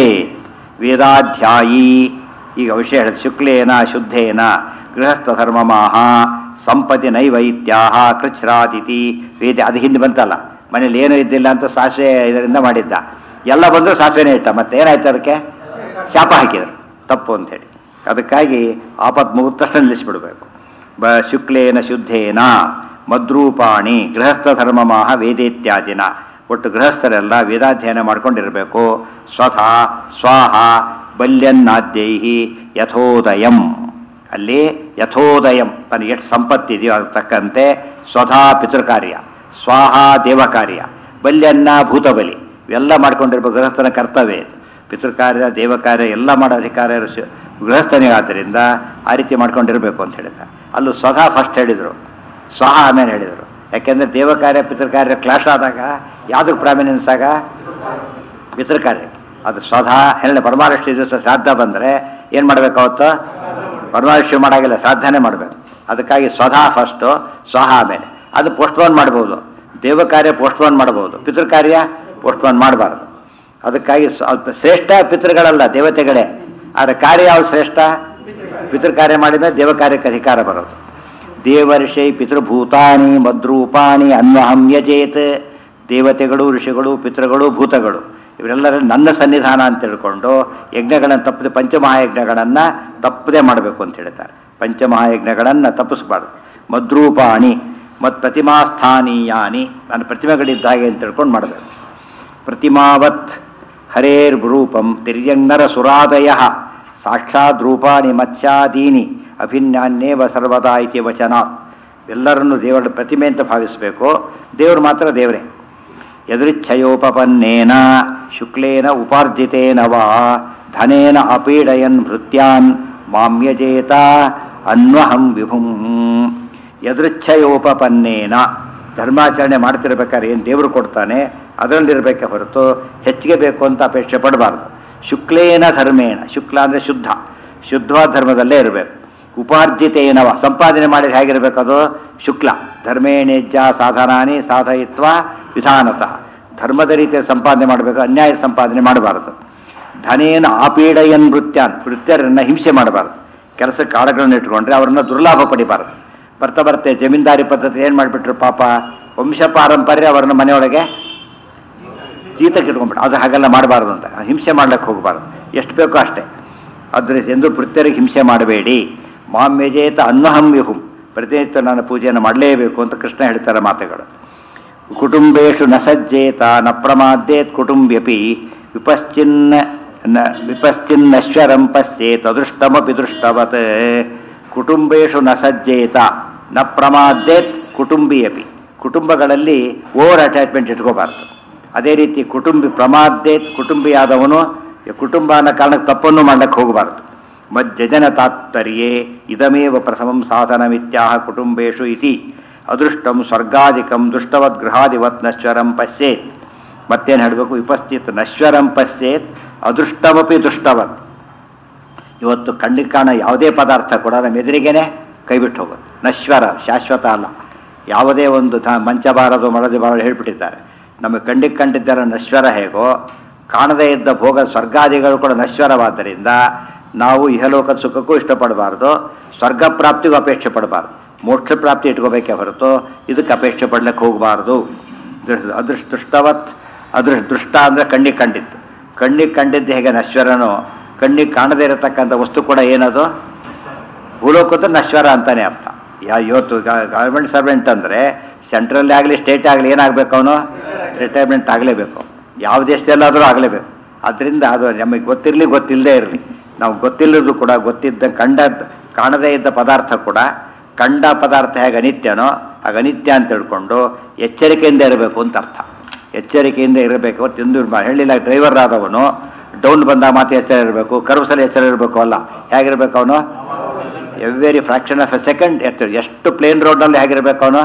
S1: ವೇದಾಧ್ಯಾಯಿ ಈಗ ವಿಷಯ ಹೇಳಿದ ಶುಕ್ಲೇನ ಶುದ್ಧೇನ ಗೃಹಸ್ಥ ಧರ್ಮಮಾಹ ಸಂಪತಿ ನೈವೈತ್ಯಾಹ ಕೃಚ್ಛ್ರಾದಿತಿ ವೇದ ಅದು ಹಿಂದೆ ಬಂತಲ್ಲ ಮನೇಲಿ ಏನೂ ಇದ್ದಿಲ್ಲ ಅಂತ ಸಾಸಿವೆ ಇದರಿಂದ ಮಾಡಿದ್ದ ಎಲ್ಲ ಬಂದರೂ ಸಾಸಿವೆನೇ ಇಟ್ಟ ಮತ್ತೆ ಏನಾಯ್ತು ಅದಕ್ಕೆ ಶಾಪ ಹಾಕಿದರು ತಪ್ಪು ಅಂತೇಳಿ ಅದಕ್ಕಾಗಿ ಆಪತ್ ಮುಗಿದ ತಕ್ಷಣ ನಿಲ್ಲಿಸ್ಬಿಡ್ಬೇಕು ಬ ಶುಕ್ಲೇನ ಶುದ್ಧೇನ ಮದ್ರೂಪಾಣಿ ಗೃಹಸ್ಥ ಧರ್ಮಮಾಹ ವೇದೇತ್ಯಾದಿನ ಒಟ್ಟು ಗೃಹಸ್ಥರೆಲ್ಲ ವೇದಾಧ್ಯಯನ ಮಾಡ್ಕೊಂಡಿರಬೇಕು ಸ್ವತಃ ಸ್ವಾಹ ಬಲ್ಯನ್ನಾದ್ಯೈಹಿ ಯಥೋದಯಂ ಅಲ್ಲಿ ಯಥೋದಯಂ ತನಗೆ ಎಷ್ಟು ಸಂಪತ್ತಿದೆಯೋ ಅದಕ್ಕೆ ತಕ್ಕಂತೆ ಸ್ವಧಾ ಪಿತೃಕಾರ್ಯ ಸ್ವಾಹ ದೇವಕಾರ್ಯ ಬಲ್ಯನ್ನ ಭೂತಬಲಿ ಇವೆಲ್ಲ ಮಾಡ್ಕೊಂಡಿರ್ಬೇಕು ಗೃಹಸ್ಥನ ಕರ್ತವ್ಯ ಇದು ಪಿತೃಕಾರ್ಯ ದೇವಕಾರ್ಯ ಎಲ್ಲ ಮಾಡೋ ಅಧಿಕಾರ ಇರೋ ಶು- ಗೃಹಸ್ಥನಿಗಾದ್ದರಿಂದ ಆ ರೀತಿ ಮಾಡ್ಕೊಂಡಿರ್ಬೇಕು ಅಂತ ಹೇಳಿದ್ದಾರೆ ಅಲ್ಲೂ ಸ್ವಧಾ ಫಸ್ಟ್ ಹೇಳಿದರು ಸ್ವಹ ಆಮೇಲೆ ಹೇಳಿದರು ಯಾಕೆಂದರೆ ದೇವಕಾರ್ಯ ಪಿತೃಕಾರ್ಯ ಕ್ಲಾಶ್ ಆದಾಗ ಯಾವುದಕ್ಕೆ ಪ್ರಾಮಿನೆನ್ಸ್ ಆಗ ಪಿತೃಕಾರ್ಯ ಅದು ಸ್ವಧಾ ಹೇಳಿ ಪರಮಾರಷ್ಟಿ ದಿವಸ ಶ್ರಾದ್ದ ಬಂದರೆ ಏನು ಮಾಡ್ಬೇಕು ಅವತ್ತು ಪರಮಾರಷ್ಟಿ ಮಾಡಾಗಿಲ್ಲ ಶ್ರಾದ್ದನೇ ಮಾಡಬೇಕು ಅದಕ್ಕಾಗಿ ಸ್ವಧಾ ಫಸ್ಟು ಸ್ವಹ ಆಮೇಲೆ ಅದು ಪೋಸ್ಟ್ಪೋನ್ ಮಾಡ್ಬೋದು ದೇವಕಾರ್ಯ ಪೋಸ್ಟ್ಪೋನ್ ಮಾಡ್ಬೋದು ಪಿತೃಕಾರ್ಯ ಪೋಸ್ಟ್ಪೋನ್ ಮಾಡಬಾರ್ದು ಅದಕ್ಕಾಗಿ ಸ್ವ- ಅದು ಶ್ರೇಷ್ಠ ಪಿತೃಗಳಲ್ಲ ದೇವತೆಗಳೇ ಆದರೆ ಕಾರ್ಯ ಯಾವ್ದು ಶ್ರೇಷ್ಠ ಪಿತೃಕಾರ್ಯ ಮಾಡಿದ್ರೆ ದೇವಕಾರ್ಯಕ್ಕೆ ಅಧಿಕಾರ ಬರೋದು ದೇವರ್ಷೈ ಪಿತೃಭೂತಾನಿ ಮದ್ರೂಪಾಣಿ ಅನ್ವಹಂ ಯಜೇತ್ ದೇವತೆಗಳು ಋಷಿಗಳು ಪಿತೃಗಳು ಭೂತಗಳು ಇವರೆಲ್ಲರ ನನ್ನ ಸನ್ನಿಧಾನ ಅಂತ ತಿಳ್ಕೊಂಡು ಯಜ್ಞಗಳನ್ನು ತಪ್ಪದೆ ಪಂಚಮಹಾಯಜ್ಞಗಳನ್ನು ತಪ್ಪದೆ ಮಾಡಬೇಕು ಅಂತ ಹೇಳ್ತಾರೆ ಪಂಚಮಹಾಯಜ್ಞಗಳನ್ನು ತಪ್ಪಿಸ್ಬಾರ್ದು ಮದ್ರೂಪಾಣಿ ಮತ್ ಪ್ರತಿಮಾಸ್ಥಾನೀಯಾನಿ ನನ್ನ ಪ್ರತಿಮೆಗಳಿದ್ದ ಹಾಗೆ ಅಂತ ತಿಳ್ಕೊಂಡು ಮಾಡಬೇಕು ಪ್ರತಿಮಾವತ್ ಹರೇರ್ ರೂಪಂ ತಿರ್ಯಂಗರ ಸುರಾದಯ ಸಾಕ್ಷಾತ್ ರೂಪಾಣಿ ಮತ್ಸ್ಯಾದೀನಿ ಅಭಿನ್ಯಾನ್ಯೇವ ಸರ್ವದಾ ಇತಿ ವಚನಾತ್ ಎಲ್ಲರನ್ನು ದೇವರ ಪ್ರತಿಮೆ ಅಂತ ಭಾವಿಸಬೇಕು ದೇವರು ಮಾತ್ರ ದೇವರೇ ಯದೃಚ್ಛಯೋಪಪನ್ನೇನ ಶುಕ್ಲೇನ ಉಪಾರ್ಜಿತೇನ ವಾ ಧನೇನ ಅಪೀಡಯನ್ ಭೃತ್ಯಾನ್ ಮಾಮ್ಯಜೇತ ಅನ್ವಹಂ ವಿಭುಂ ಯದೃಚ್ಛಯೋಪಪನ್ನೇನ ಧರ್ಮಾಚರಣೆ ಮಾಡ್ತಿರ್ಬೇಕಾದ್ರೆ ಏನು ದೇವರು ಕೊಡ್ತಾನೆ ಅದರಲ್ಲಿರಬೇಕೆ ಹೊರತು ಹೆಚ್ಚಿಗೆ ಬೇಕು ಅಂತ ಅಪೇಕ್ಷೆ ಪಡಬಾರ್ದು ಶುಕ್ಲೇನ ಧರ್ಮೇಣ ಶುಕ್ಲ ಅಂದರೆ ಶುದ್ಧ ಶುದ್ಧವಾದ ಧರ್ಮದಲ್ಲೇ ಇರಬೇಕು ಉಪಾರ್ಜಿತೇನವ ಸಂಪಾದನೆ ಮಾಡಿದ್ರೆ ಹೇಗಿರಬೇಕು ಅದು ಶುಕ್ಲ ಧರ್ಮೇಣೇಜ್ಜ ಸಾಧನಾನಿ ಸಾಧಯಿತ್ವ ವಿಧಾನತಃ ಧರ್ಮದ ರೀತಿಯ ಸಂಪಾದನೆ ಮಾಡಬೇಕು ಅನ್ಯಾಯ ಸಂಪಾದನೆ ಮಾಡಬಾರದು ಧನೇನ ಆಪೀಡಯನ್ ನೃತ್ಯಾನ್ ನೃತ್ಯರನ್ನು ಹಿಂಸೆ ಮಾಡಬಾರ್ದು ಕೆಲಸಕ್ಕೆ ಆಳುಗಳನ್ನು ಇಟ್ಕೊಂಡ್ರೆ ಅವರನ್ನು ದುರ್ಲಾಭ ಪಡಿಬಾರ್ದು ಬರ್ತಾ ಬರ್ತೆ ಜಮೀನ್ದಾರಿ ಪದ್ಧತಿ ಏನು ಮಾಡಿಬಿಟ್ರು ಪಾಪ ವಂಶ ಪಾರಂಪರ್ಯ ಅವರನ್ನ ಮನೆಯೊಳಗೆ ಜೀತಕ್ಕೆ ಇಟ್ಕೊಂಡ್ಬಿಟ್ಟು ಅದು ಹಾಗೆಲ್ಲ ಮಾಡಬಾರ್ದು ಅಂತ ಹಿಂಸೆ ಮಾಡ್ಲಿಕ್ಕೆ ಹೋಗಬಾರ್ದು ಎಷ್ಟು ಬೇಕೋ ಅಷ್ಟೇ ಅದ್ರ ಎಂದು ಭೃತ್ಯರಿಗೆ ಹಿಂಸೆ ಮಾಡಬೇಡಿ ಮಾಮ್ಯಜೇತ ಅನ್ನಹಂ ವಿಹುಂ ಪ್ರತಿನಿತ್ಯ ನಾನು ಪೂಜೆಯನ್ನು ಮಾಡಲೇಬೇಕು ಅಂತ ಕೃಷ್ಣ ಹೇಳ್ತಾರೆ ಮಾತುಗಳು ಕುಟುಂಬೇಶು ನ ಸಜ್ಜೇತ ನ ಪ್ರಮಾದ್ದೇತ್ ಕುಟುಂಬ್ಯಪಿ ವಿಪಶ್ಚಿನ್ನ ನ- ವಿಪಶ್ಚಿನ್ನಶ್ವರಂ ಪಶ್ಯೇತ್ ಅದೃಷ್ಟಮಪಿ ದೃಷ್ಟವತ್ ಕುಟುಂಬೇಶು ನ ಸಜ್ಜೇತ ನ ಪ್ರಮಾದೇತ್ ಕುಟುಂಬಿ ಅಪಿ ಕುಟುಂಬಗಳಲ್ಲಿ ಓವರ್ ಅಟ್ಯಾಚ್ಮೆಂಟ್ ಇಟ್ಕೋಬಾರ್ದು ಅದೇ ರೀತಿ ಕುಟುಂಬಿ ಪ್ರಮಾದೇತ್ ಕುಟುಂಬಿಯಾದವನು ಕುಟುಂಬ ಅನ್ನೋ ಕಾರಣಕ್ಕೆ ತಪ್ಪನ್ನು ಮಾಡ್ಲಿಕ್ಕೆ ಹೋಗಬಾರ್ದು ಮಜ್ಜನ ತಾತ್ಪರ್ಯೇ ಇದಮೇವ ಪ್ರಥಮಂ ಸಾಧನಮಿತ್ಯಾಹ ಕುಟುಂಬೇಶು ಇತಿ ಅದೃಷ್ಟಂ ಸ್ವರ್ಗಾದಿಕಂ ದುಷ್ಟವದ್ ಗೃಹಾದಿವತ್ ನಶ್ವರಂ ಪಶ್ಯೇತ್ ಮತ್ತೇನು ಹೇಳಬೇಕು ವಿಪಸ್ಥಿತ್ ನಶ್ವರಂ ಪಶ್ಯೇತ್ ಅದೃಷ್ಟಮಪಿ ದುಷ್ಟವತ್ ಇವತ್ತು ಕಣ್ಣಿಗೆ ಕಾಣೋ ಯಾವುದೇ ಪದಾರ್ಥ ಕೂಡ ನಮ್ಮ ಎದುರಿಗೇನೆ ಕೈಬಿಟ್ಟು ಹೋಗೋದು ನಶ್ವರ ಶಾಶ್ವತ ಅಲ್ಲ ಯಾವುದೇ ಒಂದು ತ ಮಂಚ ಬಾರದು ಮಳದಿ ಬಾರದು ಹೇಳ್ಬಿಟ್ಟಿದ್ದಾರೆ ನಮಗೆ ಕಣ್ಣಿಗೆ ಕಂಡಿದ್ದರ ನಶ್ವರ ಹೇಗೋ ಕಾಣದೇ ಇದ್ದ ಭೋಗ ಸ್ವರ್ಗಾದಿಗಳು ಕೂಡ ನಶ್ವರವಾದ್ದರಿಂದ ನಾವು ಇಹಲೋಕದ ಸುಖಕ್ಕೂ ಇಷ್ಟಪಡಬಾರ್ದು ಸ್ವರ್ಗ ಪ್ರಾಪ್ತಿಗೂ ಅಪೇಕ್ಷೆ ಪಡಬಾರ್ದು ಮೋಕ್ಷ ಪ್ರಾಪ್ತಿ ಇಟ್ಕೋಬೇಕೇ ಹೊರತು ಇದಕ್ಕೆ ಅಪೇಕ್ಷೆ ಪಡ್ಲಿಕ್ಕೆ ಹೋಗಬಾರ್ದು ದೃ- ಅದೃಷ್ಟ ದೃಷ್ಟವತ್ ಅದೃಷ್ಟ ದೃಷ್ಟ ಅಂದರೆ ಕಣ್ಣಿಗೆ ಕಂಡಿತ್ತು ಕಣ್ಣಿಗೆ ಕಂಡಿದ್ದು ಹೇಗೆ ನಶ್ವರನೋ ಕಣ್ಣಿಗೆ ಕಾಣದೇ ಇರತಕ್ಕಂಥ ವಸ್ತು ಕೂಡ ಏನದು ಭೂಲೋಕದ ನಶ್ವರ ಅಂತಾನೆ ಅರ್ಥ ಯಾ ಇವತ್ತು ಗವರ್ಮೆಂಟ್ ಸರ್ವೆಂಟ್ ಅಂದರೆ ಸೆಂಟ್ರಲ್ಲಿ ಆಗಲಿ ಸ್ಟೇಟ್ ಆಗಲಿ ಏನಾಗಬೇಕು ಅವನು ರಿಟೈರ್ಮೆಂಟ್ ಆಗಲೇಬೇಕು ಯಾವ ದೇಶದಲ್ಲಾದರೂ ಆಗಲೇಬೇಕು ಅದರಿಂದ ಅದು ನಮಗೆ ಗೊತ್ತಿರಲಿ ಗೊತ್ತಿಲ್ಲದೆ ಇರಲಿ ನಾವು ಗೊತ್ತಿಲ್ಲದು ಕೂಡ ಗೊತ್ತಿದ್ದ ಕಂಡ ಕಾಣದೇ ಇದ್ದ ಪದಾರ್ಥ ಕೂಡ ಕಂಡ ಪದಾರ್ಥ ಹೇಗೆ ಅನಿತ್ಯನೋ ಹಾಗೆ ಅನಿತ್ಯ ಅಂತ ತಿಳ್ಕೊಂಡು ಎಚ್ಚರಿಕೆಯಿಂದ ಇರಬೇಕು ಅಂತ ಅರ್ಥ ಎಚ್ಚರಿಕೆಯಿಂದ ಇರಬೇಕು ತಿಂದು ಹೇಳಿಲ್ಲ ಡ್ರೈವರ್ ಆದವನು ಡೌನ್ ಬಂದ ಮಾತು ಎಚ್ಚರ ಇರಬೇಕು ಕರ್ವ್ಸಲ್ಲಿ ಎಚ್ಚರ ಇರಬೇಕು ಅಲ್ಲ ಹೇಗಿರ್ಬೇಕು ಅವನು every fraction of a second ಎತ್ತ ಎಷ್ಟು ಪ್ಲೇನ್ ರೋಡ್ನಲ್ಲಿ ಹೇಗಿರ್ಬೇಕು ಅವನು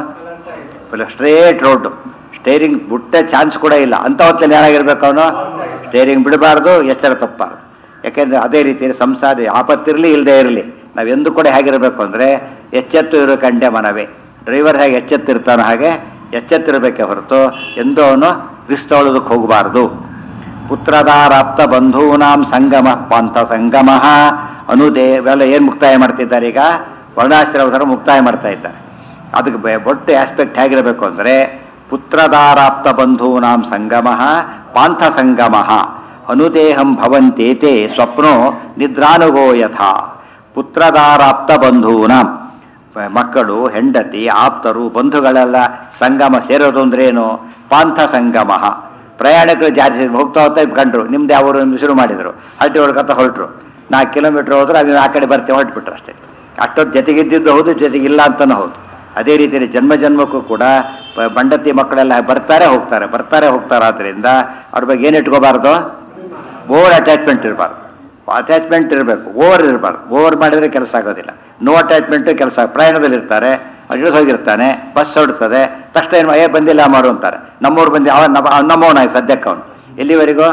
S1: ಸ್ಟ್ರೇಟ್ ರೋಡ್ ಸ್ಟೇರಿಂಗ್ ಬಿಟ್ಟ ಚಾನ್ಸ್ ಕೂಡ ಇಲ್ಲ ಅಂತ ಹೊತ್ತಲ್ಲಿ ಏನಾಗಿರ್ಬೇಕು ಅವನು ಸ್ಟೇರಿಂಗ್ ಬಿಡಬಾರ್ದು ಎಚ್ಚರ ತಪ್ಪಬಾರ್ದು ಯಾಕೆಂದ್ರೆ ಅದೇ ರೀತಿ ಸಂಸಾರ ಆಪತ್ತಿರಲಿ ಇಲ್ಲದೆ ಇರಲಿ ನಾವೆಂದು ಕೂಡ ಹೇಗಿರಬೇಕು ಅಂದರೆ ಎಚ್ಚೆತ್ತು ಇರೋ ಕಂಡೆ ಮನವೇ ಡ್ರೈವರ್ ಹೇಗೆ ಎಚ್ಚೆತ್ತಿರ್ತಾನೋ ಹಾಗೆ ಎಚ್ಚೆತ್ತಿರಬೇಕೆ ಹೊರತು ಎಂದೂ ಅವನು ರಿಸ್ಕ್ ತಗೊಳ್ಳೋದಕ್ಕೆ ಹೋಗಬಾರ್ದು ಪುತ್ರದಾರಾಪ್ತ ಬಂಧೂನಾಂ ಸಂಗಮ ಪಾಂತ ಸಂಗಮ ಅನುದೇ ಇವೆಲ್ಲ ಏನು ಮುಕ್ತಾಯ ಮಾಡ್ತಿದ್ದಾರೆ ಈಗ ವರ್ಣಾಶ್ರಮಧರ ಮುಕ್ತಾಯ ಮಾಡ್ತಾ ಇದ್ದಾರೆ ಅದಕ್ಕೆ ಬೆ- ಒಟ್ಟು ಆಸ್ಪೆಕ್ಟ್ ಹೇಗಿರಬೇಕು ಅಂದರೆ ಪುತ್ರದಾರಾಪ್ತ ಬಂಧೂನಾಂ ಸಂಗಮ ಪಾಂಥ ಸಂಗಮ ಅನುದೇಹಂ ಭವಂತೇತೆ ಸ್ವಪ್ನೋ ನಿದ್ರಾನುಗೋ ಯಥಾ ಪುತ್ರದಾರಾಪ್ತ ಬಂಧೂನಾಂ ಮಕ್ಕಳು ಹೆಂಡತಿ ಆಪ್ತರು ಬಂಧುಗಳೆಲ್ಲ ಸಂಗಮ ಸೇರೋದು ಅಂದ್ರೆ ಏನು ಪಾಂಥ ಸಂಗಮ ಪ್ರಯಾಣಿಕರು ಜಾಸ್ತಿ ಹೋಗ್ತಾ ಹೋಗ್ತಾ ಕಂಡ್ರು ನಿಮ್ದು ಯಾವ ಊರು ಶುರು ಮಾಡಿದ್ರು ಹಲ್ಟಿ ಹೊಡ್ಕೊತ ಹೊರಟ್ರು ನಾಲ್ಕು ಕಿಲೋಮೀಟರ್ ಹೋದ್ರೆ ಅಲ್ಲಿ ಆ ಕಡೆ ಬರ್ತೀವಿ ಹೊರಟ್ಬಿಟ್ರು ಅಷ್ಟೇ ಅಷ್ಟೊತ್ತು ಜೊತೆಗಿದ್ದಿದ್ದು ಹೌದು ಜೊತೆಗಿಲ್ಲ ಅಂತನೂ ಹೌದು ಅದೇ ರೀತಿಯಲ್ಲಿ ಜನ್ಮ ಜನ್ಮಕ್ಕೂ ಕೂಡ ಬ- ಬಂಡತಿ ಮಕ್ಕಳೆಲ್ಲ ಬರ್ತಾರೆ ಹೋಗ್ತಾರೆ ಬರ್ತಾರೆ ಹೋಗ್ತಾರೆ ಆದ್ದರಿಂದ ಅವ್ರ ಬಗ್ಗೆ ಏನು ಇಟ್ಕೋಬಾರ್ದು ಓವರ್ ಅಟ್ಯಾಚ್ಮೆಂಟ್ ಇರಬಾರ್ದು ಅಟ್ಯಾಚ್ಮೆಂಟ್ ಇರಬೇಕು ಓವರ್ ಇರಬಾರ್ದು ಓವರ್ ಮಾಡಿದ್ರೆ ಕೆಲಸ ಆಗೋದಿಲ್ಲ ನೋ ಅಟ್ಯಾಚ್ಮೆಂಟ್ ಕೆಲಸ ಪ್ರಯಾಣದಲ್ಲಿ ಇರ್ತಾರೆ ಇಳಿದು ಹೋಗಿರ್ತಾನೆ ಬಸ್ ಹೊಡ್ತದೆ ತಕ್ಷಣ ಏನು ಏ ಬಂದಿಲ್ಲ ಮಾಡು ಅಂತಾರೆ ನಮ್ಮವ್ರು ಬಂದು ಅವ ನಮ್ಮವನಾಗಿ ಸದ್ಯಕ್ಕೆ ಅವನು ಎಲ್ಲಿವರೆಗೂ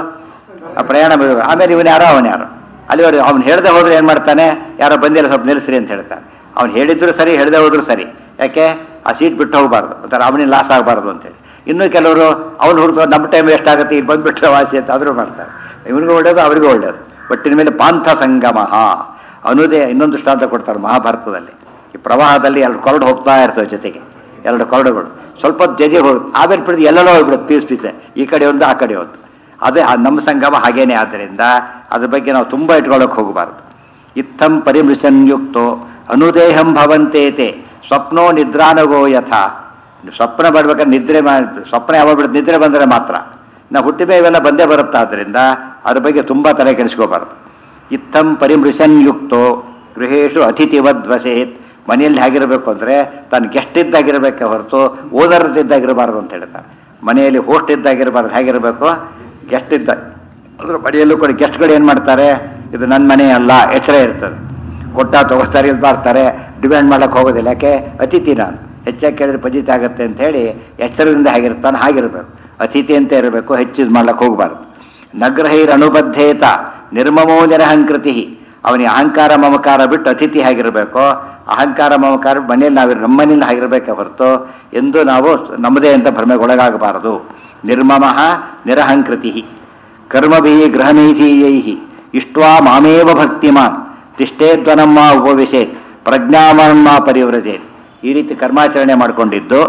S1: ಆ ಪ್ರಯಾಣ ಬಿಡು- ಆಮೇಲೆ ಇವನು ಯಾರೋ ಅವನು ಯಾರೋ ಅಲ್ಲಿವರೆಗೂ ಅವ್ನು ಹೇಳ್ದೆ ಹೋದ್ರೆ ಏನು ಮಾಡ್ತಾನೆ ಯಾರೋ ಬಂದಿಲ್ಲ ಸ್ವಲ್ಪ ನಿಲ್ಲಿಸ್ರಿ ಅಂತ ಹೇಳ್ತಾನೆ ಅವ್ನು ಹೇಳಿದ್ರು ಸರಿ ಹೇಳ್ದೆ ಹೋದ್ರು ಸರಿ ಯಾಕೆ ಆ ಸೀಟ್ ಬಿಟ್ಟು ಹೋಗಬಾರ್ದು ಒಂಥರ ಅವನಿಗೆ ಲಾಸ್ ಆಗಬಾರ್ದು ಅಂತೇಳಿ ಇನ್ನು ಕೆಲವರು ಅವ್ನು ಹುಡುಗ ನಮ್ಮ ಟೈಮ್ ವೇಸ್ಟ್ ಆಗುತ್ತೆ ಇಲ್ಲಿ ಬಂದ್ಬಿಟ್ರೆ ವಾಸಿ ಅಂತ ಆದರೂ ಮಾಡ್ತಾರೆ ಇವನಿಗೂ ಒಳ್ಳೇದು ಅವರಿಗೂ ಒಳ್ಳೇದು ಒಟ್ಟಿನ ಮೇಲೆ ಪಾಂಥ ಸಂಗಮ ಅನ್ನೋದೇ ಇನ್ನೊಂದು ದೃಷ್ಟಾಂತ ಕೊಡ್ತಾರೆ ಮಹಾಭಾರತದಲ್ಲಿ ಈ ಪ್ರವಾಹದಲ್ಲಿ ಎರಡು ಕೊರಡು ಹೋಗ್ತಾ ಇರ್ತವೆ ಜೊತೆಗೆ ಎರಡು ಕೊರಡುಗಳು ಸ್ವಲ್ಪ ಹೊತ್ತು ಜಜೆ ಹೋಗುತ್ತೆ ಆಮೇಲೆ ಬಿಡಿದು ಎಲ್ಲೆಲ್ಲೋ ಹೋಗ್ಬಿಡುತ್ತೆ ಪೀಸ್ ಪೀಸೆ ಈ ಕಡೆ ಒಂದು ಆ ಕಡೆ ಒಂದು ಅದೇ ಆ ನಮ್ಮ ಸಂಗಮ ಹಾಗೇನೆ ಆದ್ದರಿಂದ ಅದ್ರ ಬಗ್ಗೆ ನಾವು ತುಂಬ ಇಟ್ಕೊಳ್ಳೋಕೆ ಹೋಗಬಾರ್ದು ಇತ್ತಂ ಪರಿಮೃಶನ್ಯುಕ್ತೋ ಅನುದೇಹಂ ಭವಂತೇತೆ ಸ್ವಪ್ನೋ ನಿದ್ರಾನಗೋ ಯಥ ಸ್ವಪ್ನ ಬರ್ಬೇಕಾದ್ರೆ ನಿದ್ರೆ ಮಾಡಿ ಸ್ವಪ್ನ ಯಾವಾಗ ಬಿಡುತ್ತೆ ನಿದ್ರೆ ಬಂದರೆ ಮಾತ್ರ ನಾವು ಹುಟ್ಟಿದ ಇವೆಲ್ಲ ಬಂದೇ ಬರುತ್ತೆ ಆದ್ದರಿಂದ ಅದ್ರ ಬಗ್ಗೆ ತುಂಬ ತಲೆ ಕೆಡಿಸ್ಕೋಬಾರ್ದು ಇತ್ತಂ ಪರಿಮೃಶನ್ಯುಕ್ತೋ ಗೃಹೇಶು ಅತಿಥಿವದ್ವಸೇತ್ ಮನೆಯಲ್ಲಿ ಹೇಗಿರಬೇಕು ಅಂದರೆ ತಾನು ಗೆಸ್ಟ್ ಇದ್ದಾಗಿರಬೇಕೆ ಹೊರತು ಓನರ್ದಿದ್ದಾಗಿರಬಾರ್ದು ಅಂತ ಹೇಳ್ತಾರೆ ಮನೆಯಲ್ಲಿ ಹೋಸ್ಟ್ ಇದ್ದಾಗಿರಬಾರ್ದು ಹೇಗಿರಬೇಕು ಗೆಸ್ಟ್ ಇದ್ದ ಅದ್ರ ಮನೆಯಲ್ಲೂ ಕೂಡ ಗೆಸ್ಟ್ಗಳು ಏನು ಮಾಡ್ತಾರೆ ಇದು ನನ್ನ ಮನೆ ಅಲ್ಲ ಎಚ್ಚರ ಇರ್ತದೆ ಕೊಟ್ಟ ತಗೋಸ್ತಾರೆ ಇಲ್ಲಿ ಬರ್ತಾರೆ ಡಿಮ್ಯಾಂಡ್ ಮಾಡಕ್ಕೆ ಹೋಗೋದಿಲ್ಲ ಯಾಕೆ ಅತಿಥಿ ನಾನು ಹೆಚ್ಚಾಗಿ ಕೇಳಿದ್ರೆ ಪಜಿತಿ ಆಗುತ್ತೆ ಅಂತ ಹೇಳಿ ಎಚ್ಚರದಿಂದ ಹೇಗಿರ್ತಾನೆ ಹಾಗಿರಬೇಕು ಅತಿಥಿ ಅಂತ ಇರಬೇಕು ಹೆಚ್ಚು ಇದು ಮಾಡ್ಲಿಕ್ಕೆ ಹೋಗಬಾರ್ದು ನಗ್ರಹೈರ್ ಅನುಬದ್ಧೇತ ನಿರ್ಮಮೋ ನಿರಹಂಕೃತಿ ಅವನಿಗೆ ಅಹಂಕಾರ ಮಮಕಾರ ಬಿಟ್ಟು ಅತಿಥಿ ಹೇಗಿರಬೇಕೋ ಅಹಂಕಾರ ಮಮಕಾರ ಮನೆಯಲ್ಲಿ ನಾವು ನಮ್ಮ ಮನೆಯಲ್ಲಿ ಆಗಿರಬೇಕೆ ಹೊರತು ಎಂದು ನಾವು ನಮ್ಮದೇ ಅಂತ ಭ್ರಮೆಗೊಳಗಾಗಬಾರದು ನಿರ್ಮಮಃ ನಿರಹಂಕೃತಿ ಕರ್ಮಭಿ ಗೃಹನೈಧೀಯೈ ಇಷ್ಟ್ವಾ ಮಾಮೇವ ಭಕ್ತಿಮಾನ್ ತಿಷ್ಟೇದ್ವನಮ್ಮ ಉಪವಿಶೇತ್ ಪ್ರಜ್ಞಾಮನ್ಮ ಪರಿವ್ರಜೇತ್ ಈ ರೀತಿ ಕರ್ಮಾಚರಣೆ ಮಾಡಿಕೊಂಡಿದ್ದು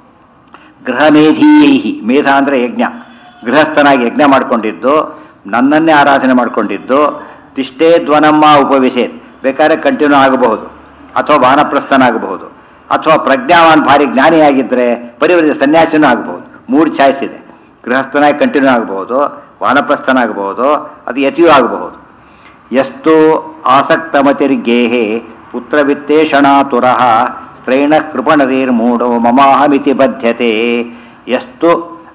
S1: ಗೃಹಮೇಧೀಯೈ ಮೇಧ ಅಂದರೆ ಯಜ್ಞ ಗೃಹಸ್ಥನಾಗಿ ಯಜ್ಞ ಮಾಡಿಕೊಂಡಿದ್ದು ನನ್ನನ್ನೇ ಆರಾಧನೆ ಮಾಡಿಕೊಂಡಿದ್ದು ತಿಷ್ಟೇ ಧ್ವನಮ್ಮ ಉಪವಿಶೇತ್ ಬೇಕಾದ್ರೆ ಕಂಟಿನ್ಯೂ ಆಗಬಹುದು ಅಥವಾ ವಾನಪ್ರಸ್ಥನಾಗಬಹುದು ಅಥವಾ ಪ್ರಜ್ಞಾವಾನ್ ಭಾರಿ ಜ್ಞಾನಿಯಾಗಿದ್ದರೆ ಪರಿವೃತ ಸನ್ಯಾಸಿನೂ ಆಗಬಹುದು ಮೂರು ಚಾಯ್ಸ್ ಇದೆ ಗೃಹಸ್ಥನಾಗಿ ಕಂಟಿನ್ಯೂ ಆಗಬಹುದು ವಾನಪ್ರಸ್ಥನಾಗಬಹುದು ಅದು ಯತಿಯೂ ಆಗಬಹುದು ಎಷ್ಟು ಆಸಕ್ತಮತಿರ್ಗೇಹೆ ಪುತ್ರವಿತ್ತೇಷಣಾತುರ ಸ್ತ್ರೈಣ ಕೃಪಣರಿರ್ಮೂಢೋ ಮಮಾಹಮಿತಿ ಬದ್ಧತೆ ಎಷ್ಟು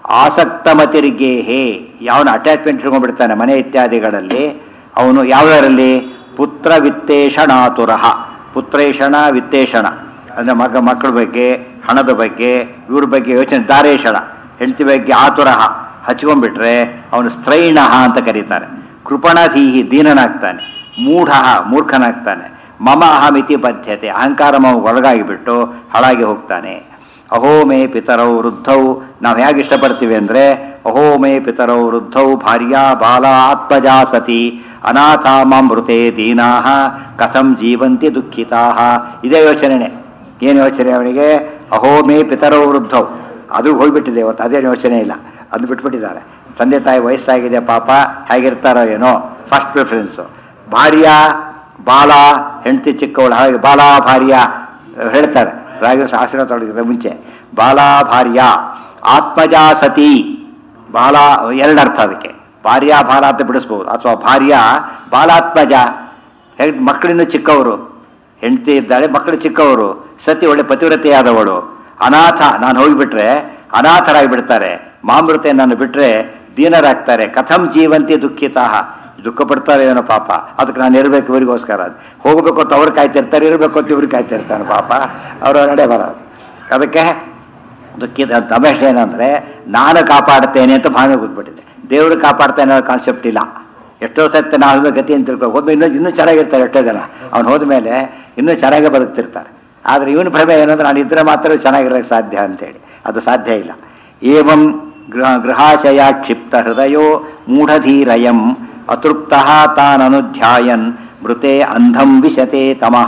S1: ಆಸಕ್ತಮತಿರ್ಗೇಹೆ ಯಾವನ ಅಟ್ಯಾಚ್ಮೆಂಟ್ ಇಟ್ಕೊಂಡ್ಬಿಡ್ತಾನೆ ಮನೆ ಇತ್ಯಾದಿಗಳಲ್ಲಿ ಅವನು ಯಾವುದರಲ್ಲಿ ಪುತ್ರ ವಿತ್ತೇಷಣಾತುರ ಪುತ್ರೇಷಣ ವಿತ್ತೇಷಣ ಅಂದರೆ ಮಗ ಮಕ್ಕಳ ಬಗ್ಗೆ ಹಣದ ಬಗ್ಗೆ ಇವ್ರ ಬಗ್ಗೆ ಯೋಚನೆ ದಾರೇಷಣ ಹೆಂಡತಿ ಬಗ್ಗೆ ಆತುರ ಹಚ್ಕೊಂಡ್ಬಿಟ್ರೆ ಅವನು ಸ್ತ್ರೈಣ ಅಂತ ಕರೀತಾರೆ ಕೃಪಣಧೀಹಿ ದೀನನಾಗ್ತಾನೆ ಮೂಢ ಮೂರ್ಖನಾಗ್ತಾನೆ ಮಮ ಅಹಮಿತಿ ಬದ್ಧತೆ ಅಹಂಕಾರ ಮಗ ಒಳಗಾಗಿಬಿಟ್ಟು ಹಾಳಾಗಿ ಹೋಗ್ತಾನೆ ಅಹೋ ಮೇ ಪಿತರೌ ವೃದ್ಧೌ ನಾವು ಹೇಗೆ ಇಷ್ಟಪಡ್ತೀವಿ ಅಂದರೆ ಅಹೋ ಮೇ ಪಿತರೌ ವೃದ್ಧೌ ಭಾರ್ಯ ಬಾಲ ಆತ್ಮಜಾ ಸತಿ ಅನಾಥಾಮೃತೆ ದೀನಾ ಕಥಂ ಜೀವಂತಿ ದುಃಖಿತಾ ಇದೇ ಯೋಚನೆನೆ ಏನು ಯೋಚನೆ ಅವನಿಗೆ ಅಹೋ ಮೇ ಪಿತರೌ ವೃದ್ಧೌ ಅದು ಹೋಗ್ಬಿಟ್ಟಿದೆ ಇವತ್ತು ಅದೇನು ಯೋಚನೆ ಇಲ್ಲ ಅದು ಬಿಟ್ಬಿಟ್ಟಿದ್ದಾರೆ ತಂದೆ ತಾಯಿ ವಯಸ್ಸಾಗಿದೆ ಪಾಪ ಹೇಗಿರ್ತಾರೋ ಏನೋ ಫಸ್ಟ್ ಪ್ರಿಫರೆನ್ಸು ಭಾರ್ಯ ಬಾಲ ಹೆಂಡತಿ ಚಿಕ್ಕವಳು ಹಾಗೆ ಬಾಲ ಭಾರ್ಯ ಹೇಳ್ತಾರೆ ರಾಗ ಶಾಸ್ತ್ರ ತೊಡಗಿದ ಮುಂಚೆ ಬಾಲ ಭಾರ್ಯ ಆತ್ಮಜಾ ಸತಿ ಬಾಲ ಎರಡರ್ಥ ಅದಕ್ಕೆ ಭಾರ್ಯ ಬಾಲ ಅಂತ ಬಿಡಿಸ್ಬೋದು ಅಥವಾ ಭಾರ್ಯ ಬಾಲಾತ್ಮಜ ಹೇಗೆ ಮಕ್ಕಳಿನ್ನೂ ಚಿಕ್ಕವರು ಹೆಂಡತಿ ಇದ್ದಾಳೆ ಮಕ್ಕಳು ಚಿಕ್ಕವರು ಸತಿ ಒಳ್ಳೆ ಪತಿವ್ರತೆಯಾದವಳು ಅನಾಥ ನಾನು ಹೋಗಿಬಿಟ್ರೆ ಅನಾಥರಾಗಿ ಬಿಡ್ತಾರೆ ಮಾಮೃತೆ ನಾನು ಬಿಟ್ರೆ ದೀನರಾಗ್ತಾರೆ ಕಥಂ ಜೀವಂತಿ ದುಃಖಿತಾ ದುಃಖ ಪಡ್ತಾರೆ ಏನೋ ಪಾಪ ಅದಕ್ಕೆ ನಾನು ಇರಬೇಕು ಇವರಿಗೋಸ್ಕರ ಹೋಗಬೇಕು ಅಂತ ಅವ್ರು ಕಾಯ್ತಿರ್ತಾರೆ ಇರಬೇಕು ಅಂತ ಇವ್ರು ಕಾಯ್ತಿರ್ತಾನೆ ಪಾಪ ಅವ್ರ ನಡೆ ಬರೋದು ಅದಕ್ಕೆ ದುಃಖಿತ ತಮಾಷೆ ಏನಂದ್ರೆ ನಾನು ಕಾಪಾಡ್ತೇನೆ ಅಂತ ಭಾವನೆ ಕೂತ್ಬಿಟ್ಟಿದೆ ದೇವರು ಕಾಪಾಡ್ತೇನೆ ಅನ್ನೋ ಕಾನ್ಸೆಪ್ಟ್ ಇಲ್ಲ ಎಷ್ಟೋ ಸತ್ಯ ನಾವು ಗತಿ ಅಂತ ತಿಳ್ಕೊ ಒಬ್ಬ ಇನ್ನೂ ಇನ್ನೂ ಚೆನ್ನಾಗಿರ್ತಾರೆ ಎಷ್ಟೋ ಜನ ಅವ್ನು ಹೋದ್ಮೇಲೆ ಇನ್ನೂ ಚೆನ್ನಾಗೇ ಬದುಕ್ತಿರ್ತಾರೆ ಆದರೆ ಇವನ ಭ್ರಮೆ ಏನಂದ್ರೆ ನಾನು ಇದ್ರೆ ಮಾತ್ರ ಚೆನ್ನಾಗಿರೋಕ್ಕೆ ಸಾಧ್ಯ ಅಂತೇಳಿ ಅದು ಸಾಧ್ಯ ಇಲ್ಲ ಏವಂ ಗೃಹ ಗೃಹಾಶಯ ಕ್ಷಿಪ್ತ ಹೃದಯೋ ಮೂಢಧೀರಯಂ ಅತೃಪ್ತ ತಾನನುಧ್ಯಾಯನ್ ಮೃತೆ ಅಂಧಂ ವಿಶತೆ ತಮಃ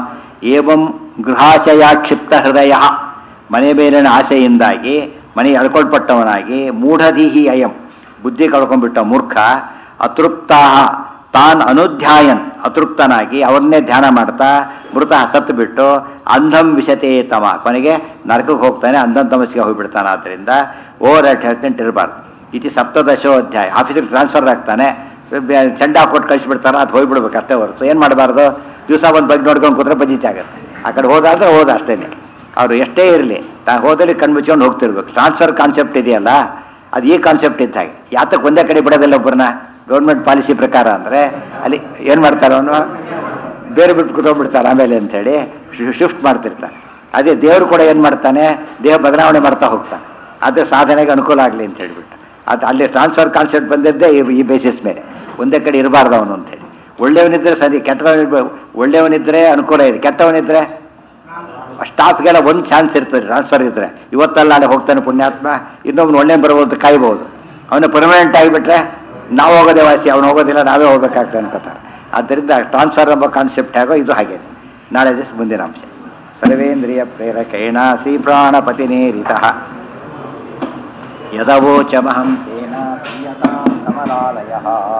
S1: ಏವಂ ಗೃಹಾಶಯ ಕ್ಷಿಪ್ತ ಹೃದಯ ಮನೆ ಮೇಲಿನ ಆಸೆಯಿಂದಾಗಿ ಮನೆ ಎಳ್ಕೊಳ್ಪಟ್ಟವನಾಗಿ ಮೂಢಧೀಹಿ ಅಯಂ ಬುದ್ಧಿ ಕಳ್ಕೊಂಡ್ಬಿಟ್ಟ ಮೂರ್ಖ ಅತೃಪ್ತ ತಾನ್ ಅನುಧ್ಯಾಯನ್ ಅತೃಪ್ತನಾಗಿ ಅವನ್ನೇ ಧ್ಯಾನ ಮಾಡ್ತಾ ಮೃತ ಸತ್ತು ಬಿಟ್ಟು ಅಂಧಂ ವಿಶತೆ ತಮ ಕೊನೆಗೆ ನರಕಕ್ಕೆ ಹೋಗ್ತಾನೆ ಅಂಧಂ ತಮಸ್ಸಿಗೆ ಹೋಗ್ಬಿಡ್ತಾನೆ ಆದ್ದರಿಂದ ಓವರ್ ಅಟ್ಯಾಚ್ಮೆಂಟ್ ಇರಬಾರ್ದು ಇತಿ ಸಪ್ತದಶೋ ಅಧ್ಯಾಯ ಆಫೀಸಿಗೆ ಟ್ರಾನ್ಸ್ಫರ್ ಆಗ್ತಾನೆ ಬೆ- ಚೆಂಡ ಕೊಟ್ಟು ಕಳಿಸ್ಬಿಡ್ತಾರೆ ಅದು ಹೋಗ್ಬಿಡ್ಬೇಕು ಅಷ್ಟೇ ಹೊರತು ಏನು ಮಾಡಬಾರ್ದು ದಿವಸ ಒಂದು ಬಗ್ಗೆ ನೋಡ್ಕೊಂಡು ಕೂತ್ರೆ ಬಜಿತಿ ಆಗುತ್ತೆ ಆ ಕಡೆ ಹೋದಾದ್ರೆ ಹೋದ ಅಷ್ಟೇನೆ ಅವ್ರು ಎಷ್ಟೇ ಇರಲಿ ತಾ ಹೋದಲ್ಲಿ ಕಣ್ಣು ಮುಚ್ಕೊಂಡು ಹೋಗ್ತಿರ್ಬೇಕು ಟ್ರಾನ್ಸ್ಫರ್ ಕಾನ್ಸೆಪ್ಟ್ ಇದೆಯಲ್ಲ ಅದು ಈ ಕಾನ್ಸೆಪ್ಟ್ ಇದ್ದ ಹಾಗೆ ಯಾತಕ್ಕೆ ಒಂದೇ ಕಡೆ ಬಿಡೋದಿಲ್ಲ ಒಬ್ಬರನ್ನ ಗೌರ್ಮೆಂಟ್ ಪಾಲಿಸಿ ಪ್ರಕಾರ ಅಂದರೆ ಅಲ್ಲಿ ಏನು ಮಾಡ್ತಾರೆ ಅವನು ಬೇರೆ ಬಿಟ್ಟು ಕೂತ್ಕೊಂಡ್ಬಿಡ್ತಾರೆ ಆಮೇಲೆ ಅಂತೇಳಿ ಶಿಫ್ಟ್ ಮಾಡ್ತಿರ್ತಾರೆ ಅದೇ ದೇವರು ಕೂಡ ಏನು ಮಾಡ್ತಾನೆ ದೇಹ ಬದಲಾವಣೆ ಮಾಡ್ತಾ ಹೋಗ್ತಾನೆ ಅದೇ ಸಾಧನೆಗೆ ಅನುಕೂಲ ಆಗಲಿ ಅಂತ ಹೇಳ್ಬಿಟ್ಟು ಅದು ಅಲ್ಲಿ ಟ್ರಾನ್ಸ್ಫರ್ ಕಾನ್ಸೆಪ್ಟ್ ಬಂದಿದ್ದೇ ಈ- ಈ ಬೇಸಿಸ್ ಮೇಲೆ ಒಂದೇ ಕಡೆ ಇರಬಾರ್ದು ಅವನು ಅಂತೇಳಿ ಒಳ್ಳೆಯವನಿದ್ರೆ ಸರಿ ಕೆಟ್ಟವನಿರ್ಬ ಒಳ್ಳೆಯವನಿದ್ರೆ ಅನುಕೂಲ ಇದೆ ಕೆಟ್ಟವನಿದ್ರೆ ಸ್ಟಾಫ್ಗೆಲ್ಲ ಒಂದು ಚಾನ್ಸ್ ಇರ್ತದೆ ಟ್ರಾನ್ಸ್ಫರ್ ಇದ್ರೆ ಇವತ್ತಲ್ಲ ಅಲ್ಲಿ ಹೋಗ್ತಾನೆ ಪುಣ್ಯಾತ್ಮ ಇನ್ನೊಬ್ನು ಒಳ್ಳೆ ಬರ್ಬೋದು ಕಾಯ್ಬೋದು ಅವನು ಪರ್ಮನೆಂಟ್ ಆಗಿಬಿಟ್ರೆ ನಾವು ಹೋಗೋದೇ ವಾಸಿ ಅವನು ಹೋಗೋದಿಲ್ಲ ನಾವೇ ಹೋಗ್ಬೇಕಾಗ್ತದೆ ಅನ್ಕೋತಾರೆ ಆದ್ದರಿಂದ ಟ್ರಾನ್ಸ್ಫರ್ ಎಂಬ ಕಾನ್ಸೆಪ್ಟ್ ಆಗೋ ಇದು ಹಾಗೆ ನಾಳೆ ದಿವಸ ಮುಂದಿನ ಅಂಶ ಸರ್ವೇಂದ್ರಿಯ ಪ್ರೇರಕೇಣ ಶ್ರೀ ಪ್ರಾಣಪತಿನೇರಿತ ಯದವೋಚಮಹಂ ತೇನ ಪ್ರಿಯತಾಂ ಕಮಲಾಲಯ